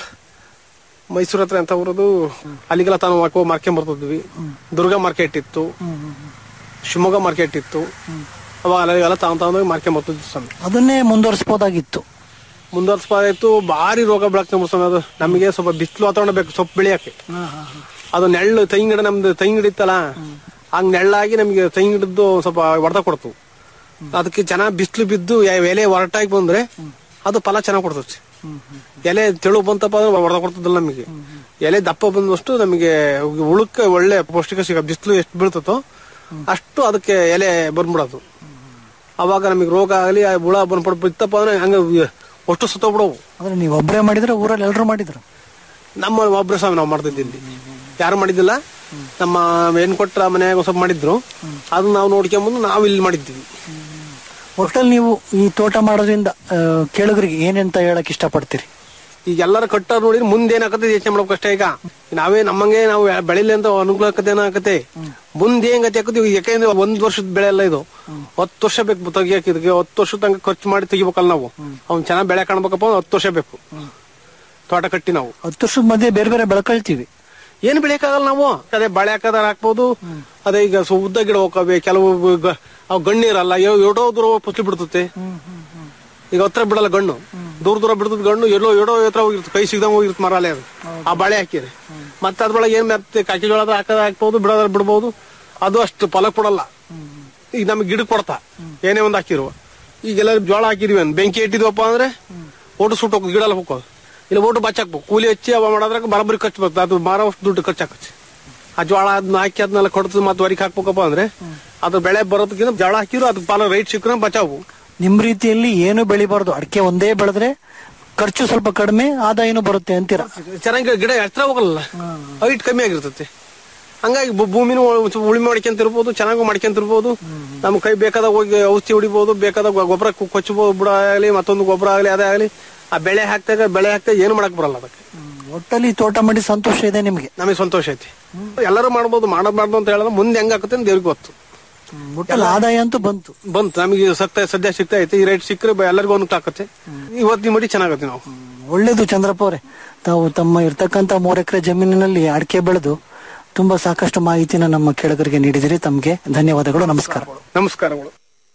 ಮೈಸೂರು ಹತ್ರ ಅಂತ ಬರೋದು ಅಲ್ಲಿಗೆಲ್ಲ ತಾನು ಹಾಕೋ ಮಾರ್ಕೆಟ್ ಬರ್ತಿದ್ವಿ ದುರ್ಗಾ ಮಾರ್ಕೆಟ್ ಇತ್ತು ಶಿವಮೊಗ್ಗ ಮಾರ್ಕೆಟ್ ಇತ್ತು ಅವಾಗ ಅಲ್ಲಿಗೆಲ್ಲ ತಾವು ತಗೊಂಡೋಗಿ ಮಾರ್ಕೆಟ್ ಬರ್ತಿದ್ವಿ ಸ್ವಾಮಿ
ಅದನ್ನೇ ಮುಂದುವರಿಸಬಹುದಾಗಿತ್ತು
ಮುಂದುವರ್ಸ್ಬಾರ್ದಾಯ್ತು ಭಾರಿ ರೋಗ ಬೆಳಗ್ತಾ ಸ್ವಾಮಿ ಅದು ನಮಗೆ ಸ್ವಲ್ಪ ಬಿಸಿಲು ವಾತಾವರಣ ಬೇಕು ಸೊಪ್ಪು ಬೆಳೆಯಕ್ಕೆ ಅದು ನೆಳ್ಳು ತೆಂಗಿನ ಗಿಡ ನಮ್ದು ತೆಂಗಿನ ಗಿಡ ಇತ್ತಲ್ಲ ಹಂಗ್ ನೆಳ್ಳಾಗಿ ನಮಗೆ ತೆಂಗಿನ ಗಿಡದ್ದು ಸ್ವಲ್ಪ ಹೊಡೆದ ಕೊಡ್ತು ಅದಕ್ಕೆ ಚೆನ್ನಾಗಿ ಬಿಸಿಲು ಬಿದ್ದು ಯಾ- ಎಲೆ ಹೊರಟಾಗಿ ಬಂದ್ರೆ ಅದು ಫಲ ಚೆನ್ನಾಗಿ ಕೊಡ್ತದೆ ಎಲೆ ತೆಳು ಬಂತಪ್ಪ ಅಂದ್ರೆ ಹೊಡೆದ ಕೊಡ್ತದಲ್ಲ ನಮಗೆ ಎಲೆ ದಪ್ಪ ಬಂದಷ್ಟು ನಮಗೆ ಉಳುಕ್ಕೆ ಒಳ್ಳೆ ಪೌಷ್ಟಿಕ ಸಿಗ ಬಿಸಿಲು ಎಷ್ಟು ಬೀಳ್ತತೋ ಅಷ್ಟು ಅದಕ್ಕೆ ಎಲೆ ಬಂದ್ಬಿಡೋದು ಅವಾಗ ನಮಗೆ ರೋಗ ಆಗಲಿ ಹುಳ ಬಂದ್ಬಿಡ್ ಬಿತ್ತಪ್ಪ ಅಂದ್ರೆ ಹಂಗ ಅಷ್ಟು ಸುತ್ತೋಗ್ಬಿಡವು
ಅಂದ್ರೆ ನೀವು ಒಬ್ಬರೇ ಮಾಡಿದ್ರೆ ಊರಲ್ಲಿ ಎಲ್ಲರೂ ಮಾಡಿದ್ರು
ನಮ್ಮ ಒಬ್ರು ಸ್ವಾಮಿ ನಾವು ಮಾಡ್ತಿದ್ವಿ ಇಲ್ಲಿ ಯಾರು ಮಾಡಿದ್ದಿಲ್ಲ ನಮ್ಮ ಹೆಣ್ ಕೊಟ್ರ ಮನ್ಯಾಗ ಒಂದ್ ಸ್ವಲ್ಪ ಮಾಡಿದ್ರು ಅದನ್ನ ನಾವು ನೋಡ್ಕೊಂಬಂದು ನಾವು ಇಲ್ಲಿ ಮಾಡಿದ್ವಿ
ಒಟ್ಟಲ್ಲಿ ನೀವು ಈ ತೋಟ ಮಾಡೋದ್ರಿಂದ ಆ, ಕೇಳುಗರಿಗೆ ಏನೆಂತ ಹೇಳಕ್ ಇಷ್ಟಪಡ್ತೀರಿ
ಈಗ ಎಲ್ಲರ ಕಟ್ಟ ನೋಡಿದ್ರೆ ಮುಂದೆ ಏನಾಗತ್ತೆ ಯೋಚನೆ ಮಾಡ್ಬೇಕು ಅಷ್ಟೇ ಈಗ ನಾವೇ ನಮ್ಮಂಗೆ ನಾವು ಬೆಳಿಲಿ ಅಂತ ಅನುಕೂಲ ಆಕತೆ ಏನಾಗತ್ತೆ ಮುಂದೆ ಏನ್ ಗತಿ ಹಾಕತ್ತೀವಿ ಯಾಕೆಂದ್ರೆ ಒಂದ್ ವರ್ಷದ ಬೆಳೆ ಅಲ್ಲ ಇದು ಹತ್ತು ವರ್ಷ ಬೇಕು ತೆಗಿಯಕ್ಕೆ ಇದಕ್ಕೆ ಹತ್ತು ವರ್ಷ ತನಕ ಖರ್ಚು ಮಾಡಿ ತೆಗಿಬೇಕಲ್ಲ ನಾವು ಅವ್ನ್ ಚೆನ್ನಾಗಿ ಬೆಳೆ ಕಾಣ್ಬೇಕಪ್ಪ ಅಂದ್ರೆ ಹತ್ತು ವರ್ಷ ಬೇಕು ತೋಟ ಕಟ್ಟಿ ನಾವು
ಹತ್ತು ವರ್ಷದ ಮಧ್ಯೆ ಬೇರೆ ಬೇರೆ ಬೆಳ್ಕೊಳ್ತೀವಿ
ಏನು ಬೆಳೆಯಕ್ಕಾಗಲ್ಲ ನಾವು ಅದೇ ಬಾಳೆ ಹಾಕದಾರ ಹಾಕ್ಬೋದು ಅದೇ ಈಗ ಸು- ಉದ್ದ ಗಿಡ ಹೋಗವೆ ಕೆಲವು ಗ- ಅವು ಗಣ್ಣಿರಲ್ಲ ಎಡೋ ದೂರ ಫಸಲು ಬಿಡ್ತತೆ ಈಗ ಹತ್ರ ಬಿಡಲ್ಲ ಗಣ್ಣು ದೂರ ದೂರ ಬಿಡ್ತದ ಗಣ್ಣು ಎಲ್ಲೋ ಎಡೋ ಹತ್ರ ಹೋಗಿರ್ತದೆ ಕೈ ಸಿಗ್ದಂಗ ಹೋಗಿರುತ್ತೆ ಮರ ಅಲ್ಲೇ ಅದು ಆ ಬಾಳೆ ಹಾಕಿರಿ ಮತ್ತೆ ಅದ್ರೊಳಗೆ ಏನ್ ಮತ್ತೆ ಕಾಕಿ ಜೋಳದ ಹಾಕದ ಹಾಕ್ಬೋದು ಬಿಡೋದ್ರ ಬಿಡ್ಬೋದು ಅದು ಅಷ್ಟು ಫಲ ಕೊಡಲ್ಲ ಈಗ ನಮ್ಗೆ ಗಿಡಕ್ಕೆ ಕೊಡ್ತಾ ಏನೇ ಒಂದು ಹಾಕಿರುವ ಈಗೆಲ್ಲ ಜೋಳ ಹಾಕಿದ್ವಿ ಅಂದ್ ಬೆಂಕಿ ಇಟ್ಟಿದ್ವಪ್ಪ ಅಂದ್ರೆ ಓಟು ಸುಟ್ಟು ಹೋಗೋದು ಗಿಡ ಎಲ್ಲ ಹೋಗೋದು ಇಲ್ಲ ಓಟು ಬಚ್ಚಾಕ್ಬೇಕು ಕೂಲಿ ಹಚ್ಚಿ ಅವ ಮಾಡೋದ್ರಾಗ ಬರಬರಿ ಖರ್ಚು ಬರ್ತದೆ ಅದು ಮಾರೋ ದುಡ್ಡು ಖರ್ಚಾಕಚ್ಚಿ ಆ ಜೋಳ ಅದನ್ನ ಹಾಕಿ ಅದನ್ನೆಲ್ಲ ಕೊಡ್ತದೆ ಮತ್ತೆ ವರಿಗೆ ಹಾಕ್ಬೇಕಪ್ಪ ಅಂದ್ರೆ ಅದು ಬೆಳೆ ಬರೋದಕ್ಕಿಂತ ಜೋಳ ಹಾಕಿದ್ರು ಅದಕ್ಕೆ ಪಾಲ ರೈಟ್ ಸಿಕ್ಕರೆ ಬಚಾವು
ನಿಮ್ ರೀತಿಯಲ್ಲಿ ಏನು ಬೆಳಿಬಾರ್ದು ಅಡಿಕೆ ಒಂದೇ ಬೆಳೆದ್ರೆ ಖರ್ಚು ಸ್ವಲ್ಪ ಕಡಿಮೆ ಆದಾಯನೂ ಬರುತ್ತೆ ಅಂತೀರಾ
ಚೆನ್ನಾಗಿ ಗಿಡ ಎತ್ತರ ಹೋಗಲ್ಲ ಹೈಟ್ ಕಮ್ಮಿ ಆಗಿರ್ತೈತಿ ಹಂಗಾಗಿ ಭೂ- ಭೂಮಿನೂ ಒಂದ್ ಸ್ವಲ್ಪ ಉಳುಮೆ ಮಾಡ್ಕೊಂತಿರ್ಬೋದು ಚೆನ್ನಾಗೂ ಮಾಡ್ಕೊಂತಿರ್ಬೋದು ನಮ್ ಕೈ ಬೇಕಾದಾಗ ಹೋಗಿ ಔಷಧಿ ಹೊಡಿಬೋದು ಬೇಕಾದಾಗ ಗೊಬ್ಬರ ಕೊಚ್ಚಬಹುದು ಬುಡ ಆಗಲಿ ಮತ್ತೊಂದು ಗೊಬ್ಬರ ಆಗಲಿ ಅದೇ ಆಗಲಿ ಆ ಬೆಳೆ ಹಾಕ್ದಾಗ ಬೆಳೆ ಹಾಕ್ದಾಗ ಏನು ಮಾಡಕ್ ಬರಲ್ಲ ಅದಕ್ಕೆ
ಒಟ್ಟಲ್ಲಿ ತೋಟ ಮಾಡಿ ಸಂತೋಷ ಇದೆ ನಿಮ್ಗೆ
ನಮಗೆ ಸಂತೋಷ ಐತಿ ಎಲ್ಲರೂ ಮಾಡ್ಬೋದು ಮಾಡಬಾರ್ದು ಅಂತ ಹೇಳಿದ್ರೆ ಮುಂದೆ ಹೆಂಗಾಗುತ್ತೆ ಅಂತ ದೇವ್ರಿಗೆ ಗೊತ್ತು
ಒಟ್ಟಲ್ಲಿ ಆದಾಯ ಅಂತೂ ಬಂತು
ಬಂತು ನಮಗೆ ಸತ್ತ ಸದ್ಯ ಸಿಗ್ತಾ ಐತಿ ಈ ರೇಟ್ ಸಿಕ್ಕರೆ ಬ- ಎಲ್ಲರಿಗೂ ಅನುಕೂಲ ಆಕತ್ತೆ ಇವತ್ತಿನ ಮಡಿ ಚೆನ್ನಾಗತ್ತೆ ನಾವು
ಒಳ್ಳೇದು ಚಂದ್ರಪ್ಪ ಅವರೇ ತಾವು ತಮ್ಮ ಇರ್ತಕ್ಕಂತ ಮೂರ್ ಎಕರೆ ಜಮೀನಿನಲ್ಲಿ ಅಡಿಕೆ ಬೆಳೆದು ತುಂಬಾ ಸಾಕಷ್ಟು ಮಾಹಿತಿನ ನಮ್ಮ ಕೇಳಗರಿಗೆ ನೀಡಿದಿರಿ ತಮಗೆ ಧನ್ಯವಾದಗಳು ನಮಸ್ಕಾರ
ನಮಸ್ಕಾರಗಳು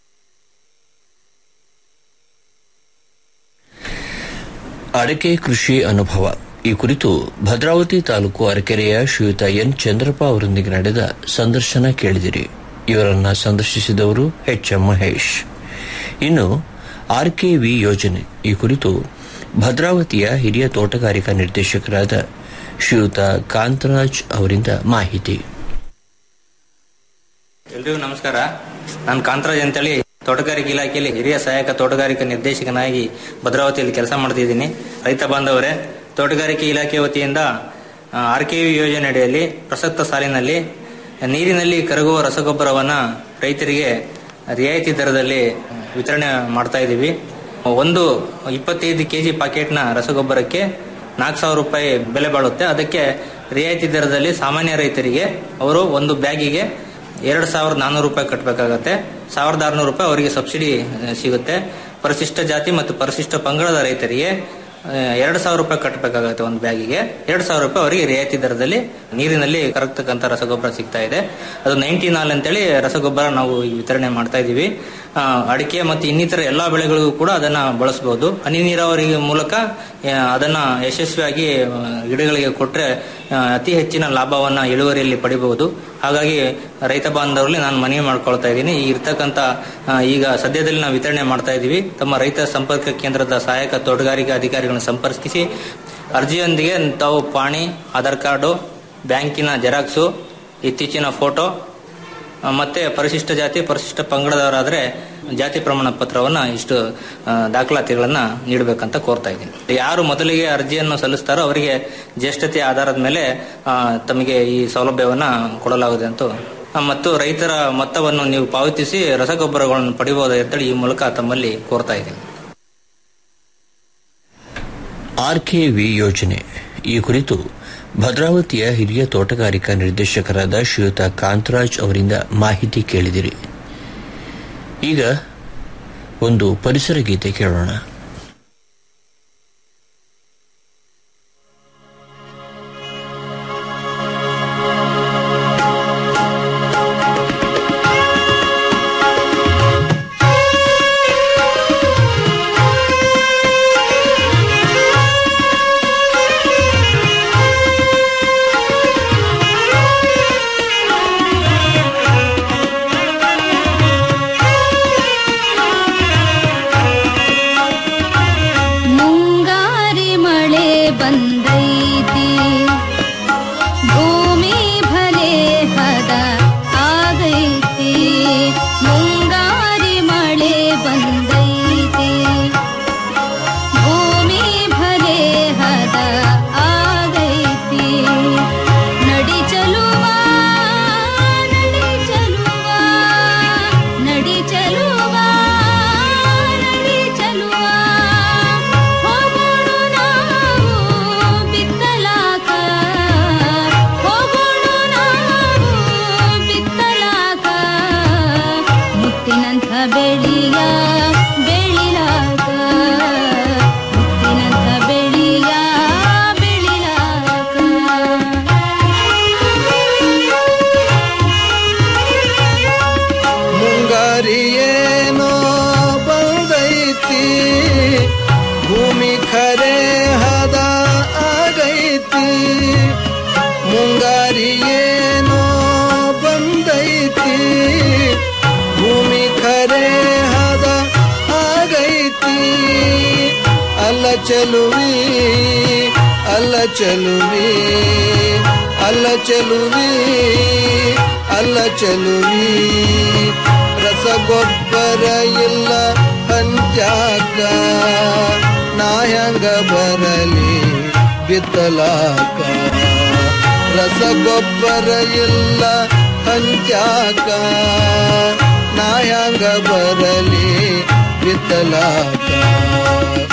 ಅಡಕೆ ಕೃಷಿ ಅನುಭವ ಈ ಕುರಿತು ಭದ್ರಾವತಿ ತಾಲೂಕು ಅರಕೆರೆಯ ಶ್ರೀಯುತ ಎನ್ ಚಂದ್ರಪ್ಪ ಅವರೊಂದಿಗೆ ನಡೆದ ಸಂದರ್ಶನ ಕೇಳಿದಿರಿ ಇವರನ್ನ ಸಂದರ್ಶಿಸಿದವರು ಎಚ್ ಎಂ ಮಹೇಶ್ ಇನ್ನು ಆರ್ಕೆವಿ ಯೋಜನೆ ಈ ಕುರಿತು ಭದ್ರಾವತಿಯ ಹಿರಿಯ ತೋಟಗಾರಿಕಾ ನಿರ್ದೇಶಕರಾದ ಶ್ರೀಯುತ ಕಾಂತರಾಜ್ ಅವರಿಂದ ಮಾಹಿತಿ
ಎಲ್ರಿಗೂ ನಮಸ್ಕಾರ ನಾನು ಕಾಂತರಾಜ್ ಅಂತೇಳಿ ತೋಟಗಾರಿಕೆ ಇಲಾಖೆಯಲ್ಲಿ ಹಿರಿಯ ಸಹಾಯಕ ತೋಟಗಾರಿಕಾ ನಿರ್ದೇಶಕನಾಗಿ ಭದ್ರಾವತಿಯಲ್ಲಿ ಕೆಲಸ ಮಾಡ್ತಿದ್ದೀನಿ ರೈತ ಬಾಂಧವರೇ ತೋಟಗಾರಿಕೆ ಇಲಾಖೆ ವತಿಯಿಂದ ಆರ್ ಕೆ ವಿ ಯೋಜನೆ ಅಡಿಯಲ್ಲಿ ಪ್ರಸಕ್ತ ಸಾಲಿನಲ್ಲಿ ನೀರಿನಲ್ಲಿ ಕರಗುವ ರಸಗೊಬ್ಬರವನ್ನ ರೈತರಿಗೆ ರಿಯಾಯಿತಿ ದರದಲ್ಲಿ ವಿತರಣೆ ಮಾಡ್ತಾ ಇದ್ದೀವಿ ಒಂದು ಇಪ್ಪತ್ತೈದು ಕೆಜಿ ಪಾಕೆಟ್ನ ರಸಗೊಬ್ಬರಕ್ಕೆ ನಾಲ್ಕು ಸಾವಿರ ರೂಪಾಯಿ ಬೆಲೆ ಬಾಳುತ್ತೆ ಅದಕ್ಕೆ ರಿಯಾಯಿತಿ ದರದಲ್ಲಿ ಸಾಮಾನ್ಯ ರೈತರಿಗೆ ಅವರು ಒಂದು ಬ್ಯಾಗಿಗೆ ಎರಡು ಸಾವಿರದ ನಾನ್ನೂರು ರೂಪಾಯಿ ಕಟ್ಟಬೇಕಾಗತ್ತೆ ಸಾವಿರದ ಆರುನೂರು ರೂಪಾಯಿ ಅವರಿಗೆ ಸಬ್ಸಿಡಿ ಆ, ಸಿಗುತ್ತೆ ಪರಿಶಿಷ್ಟ ಜಾತಿ ಮತ್ತು ಪರಿಶಿಷ್ಟ ಪಂಗಡದ ರೈತರಿಗೆ ಆ, ಎರಡು ಸಾವಿರ ರೂಪಾಯಿ ಕಟ್ಟಬೇಕಾಗತ್ತೆ ಒಂದು ಬ್ಯಾಗಿಗೆ ಎರಡು ಸಾವಿರ ರೂಪಾಯಿ ಅವರಿಗೆ ರಿಯಾಯಿತಿ ದರದಲ್ಲಿ ನೀರಿನಲ್ಲಿ ಕರಗ್ತಕ್ಕಂಥ ರಸಗೊಬ್ಬರ ಸಿಗ್ತಾ ಇದೆ ಅದು ನೈಂಟಿ ನಾಲ್ ಅಂತೇಳಿ ರಸಗೊಬ್ಬರ ನಾವು ಈ ವಿತರಣೆ ಮಾಡ್ತಾ ಇದೀವಿ ಆ, ಅಡಿಕೆ ಮತ್ತು ಇನ್ನಿತರ ಎಲ್ಲಾ ಬೆಳೆಗಳಿಗೂ ಕೂಡ ಅದನ್ನ ಬಳಸಬಹುದು ಹನಿ ನೀರಾವರಿ ಮೂಲಕ ಆ, ಅದನ್ನ ಯಶಸ್ವಿಯಾಗಿ ಆ, ಗಿಡಗಳಿಗೆ ಕೊಟ್ರೆ ಆ, ಅತಿ ಹೆಚ್ಚಿನ ಲಾಭವನ್ನ ಇಳುವರಿಯಲ್ಲಿ ಪಡಿಬಹುದು ಹಾಗಾಗಿ ರೈತ ಬಾಂಧವರಲ್ಲಿ ನಾನು ಮನವಿ ಮಾಡ್ಕೊಳ್ತಾ ಇದ್ದೀನಿ ಈ ಇರ್ತಕ್ಕಂಥ ಆ, ಈಗ ಸದ್ಯದಲ್ಲಿ ನಾವು ವಿತರಣೆ ಮಾಡ್ತಾ ಇದ್ದೀವಿ ತಮ್ಮ ರೈತ ಸಂಪರ್ಕ ಕೇಂದ್ರದ ಸಹಾಯಕ ತೋಟಗಾರಿಕಾ ಅಧಿಕಾರಿಗಳನ್ನು ಸಂಪರ್ಕಿಸಿ ಅರ್ಜಿಯೊಂದಿಗೆ ತಾವು ಪಾಣಿ ಆಧಾರ್ ಕಾರ್ಡು ಬ್ಯಾಂಕಿನ ಜೆರಾಕ್ಸು ಇತ್ತೀಚಿನ ಫೋಟೋ ಆ, ಮತ್ತೆ ಪರಿಶಿಷ್ಟ ಜಾತಿ ಪರಿಶಿಷ್ಟ ಪಂಗಡದವರಾದ್ರೆ ಜಾತಿ ಪ್ರಮಾಣ ಪತ್ರವನ್ನ ಇಷ್ಟು ಆ, ದಾಖಲಾತಿಗಳನ್ನ ನೀಡಬೇಕಂತ ಕೋರ್ತಾ ಇದ್ದೀನಿ ಯಾರು ಮೊದಲಿಗೆ ಅರ್ಜಿಯನ್ನು ಸಲ್ಲಿಸ್ತಾರೋ ಅವರಿಗೆ ಜ್ಯೇಷ್ಠತೆ ಆಧಾರದ ಮೇಲೆ ಆ, ತಮಗೆ ಈ ಸೌಲಭ್ಯವನ್ನ ಕೊಡಲಾಗಿದೆ ಅಂತ ಆ, ಮತ್ತು ರೈತರ ಮೊತ್ತವನ್ನು ನೀವು ಪಾವತಿಸಿ ರಸಗೊಬ್ಬರಗಳನ್ನು ಪಡಿಬಹುದು ಅಂತೇಳಿ ಈ ಮೂಲಕ ತಮ್ಮಲ್ಲಿ ಕೋರ್ತಾ ಇದ್ದೀನಿ
ಆರ್ಕೆವಿ ಯೋಜನೆ ಈ ಕುರಿತು ಭದ್ರಾವತಿಯ ಹಿರಿಯ ತೋಟಗಾರಿಕಾ ನಿರ್ದೇಶಕರಾದ ಶ್ರೀಯುತ ಕಾಂತರಾಜ್ ಅವರಿಂದ ಮಾಹಿತಿ ಕೇಳಿದಿರಿ ಈಗ ಒಂದು ಪರಿಸರ ಗೀತೆ ಕೇಳೋಣ
Thank you. ಮುಂಗಾರಿಯೇನೋ ಬಂದೈತಿ ಭೂಮಿ ಖರೆ ಹದ ಆಗೈತಿ ಅಲ್ಲ ಚೆಲುವಿ ಅಲ್ಲ ಚೆಲುವಿ ಅಲ್ಲ ಚೆಲುವಿ ಅಲ್ಲ ಚೆಲುವಿ ರಸಗೊಬ್ಬರ ಇಲ್ಲ ಹಂಚಾಕ ನಾ ಹೆಂಗ ಬರಲಿ ಬಿತ್ತಲಾಕ ರಸಗೊಬ್ಬರ ಇಲ್ಲ ಹಂಚಾಕ ನಾ ಹೆಂಗ ಬರಲಿ ಬಿತ್ತಲಾಕ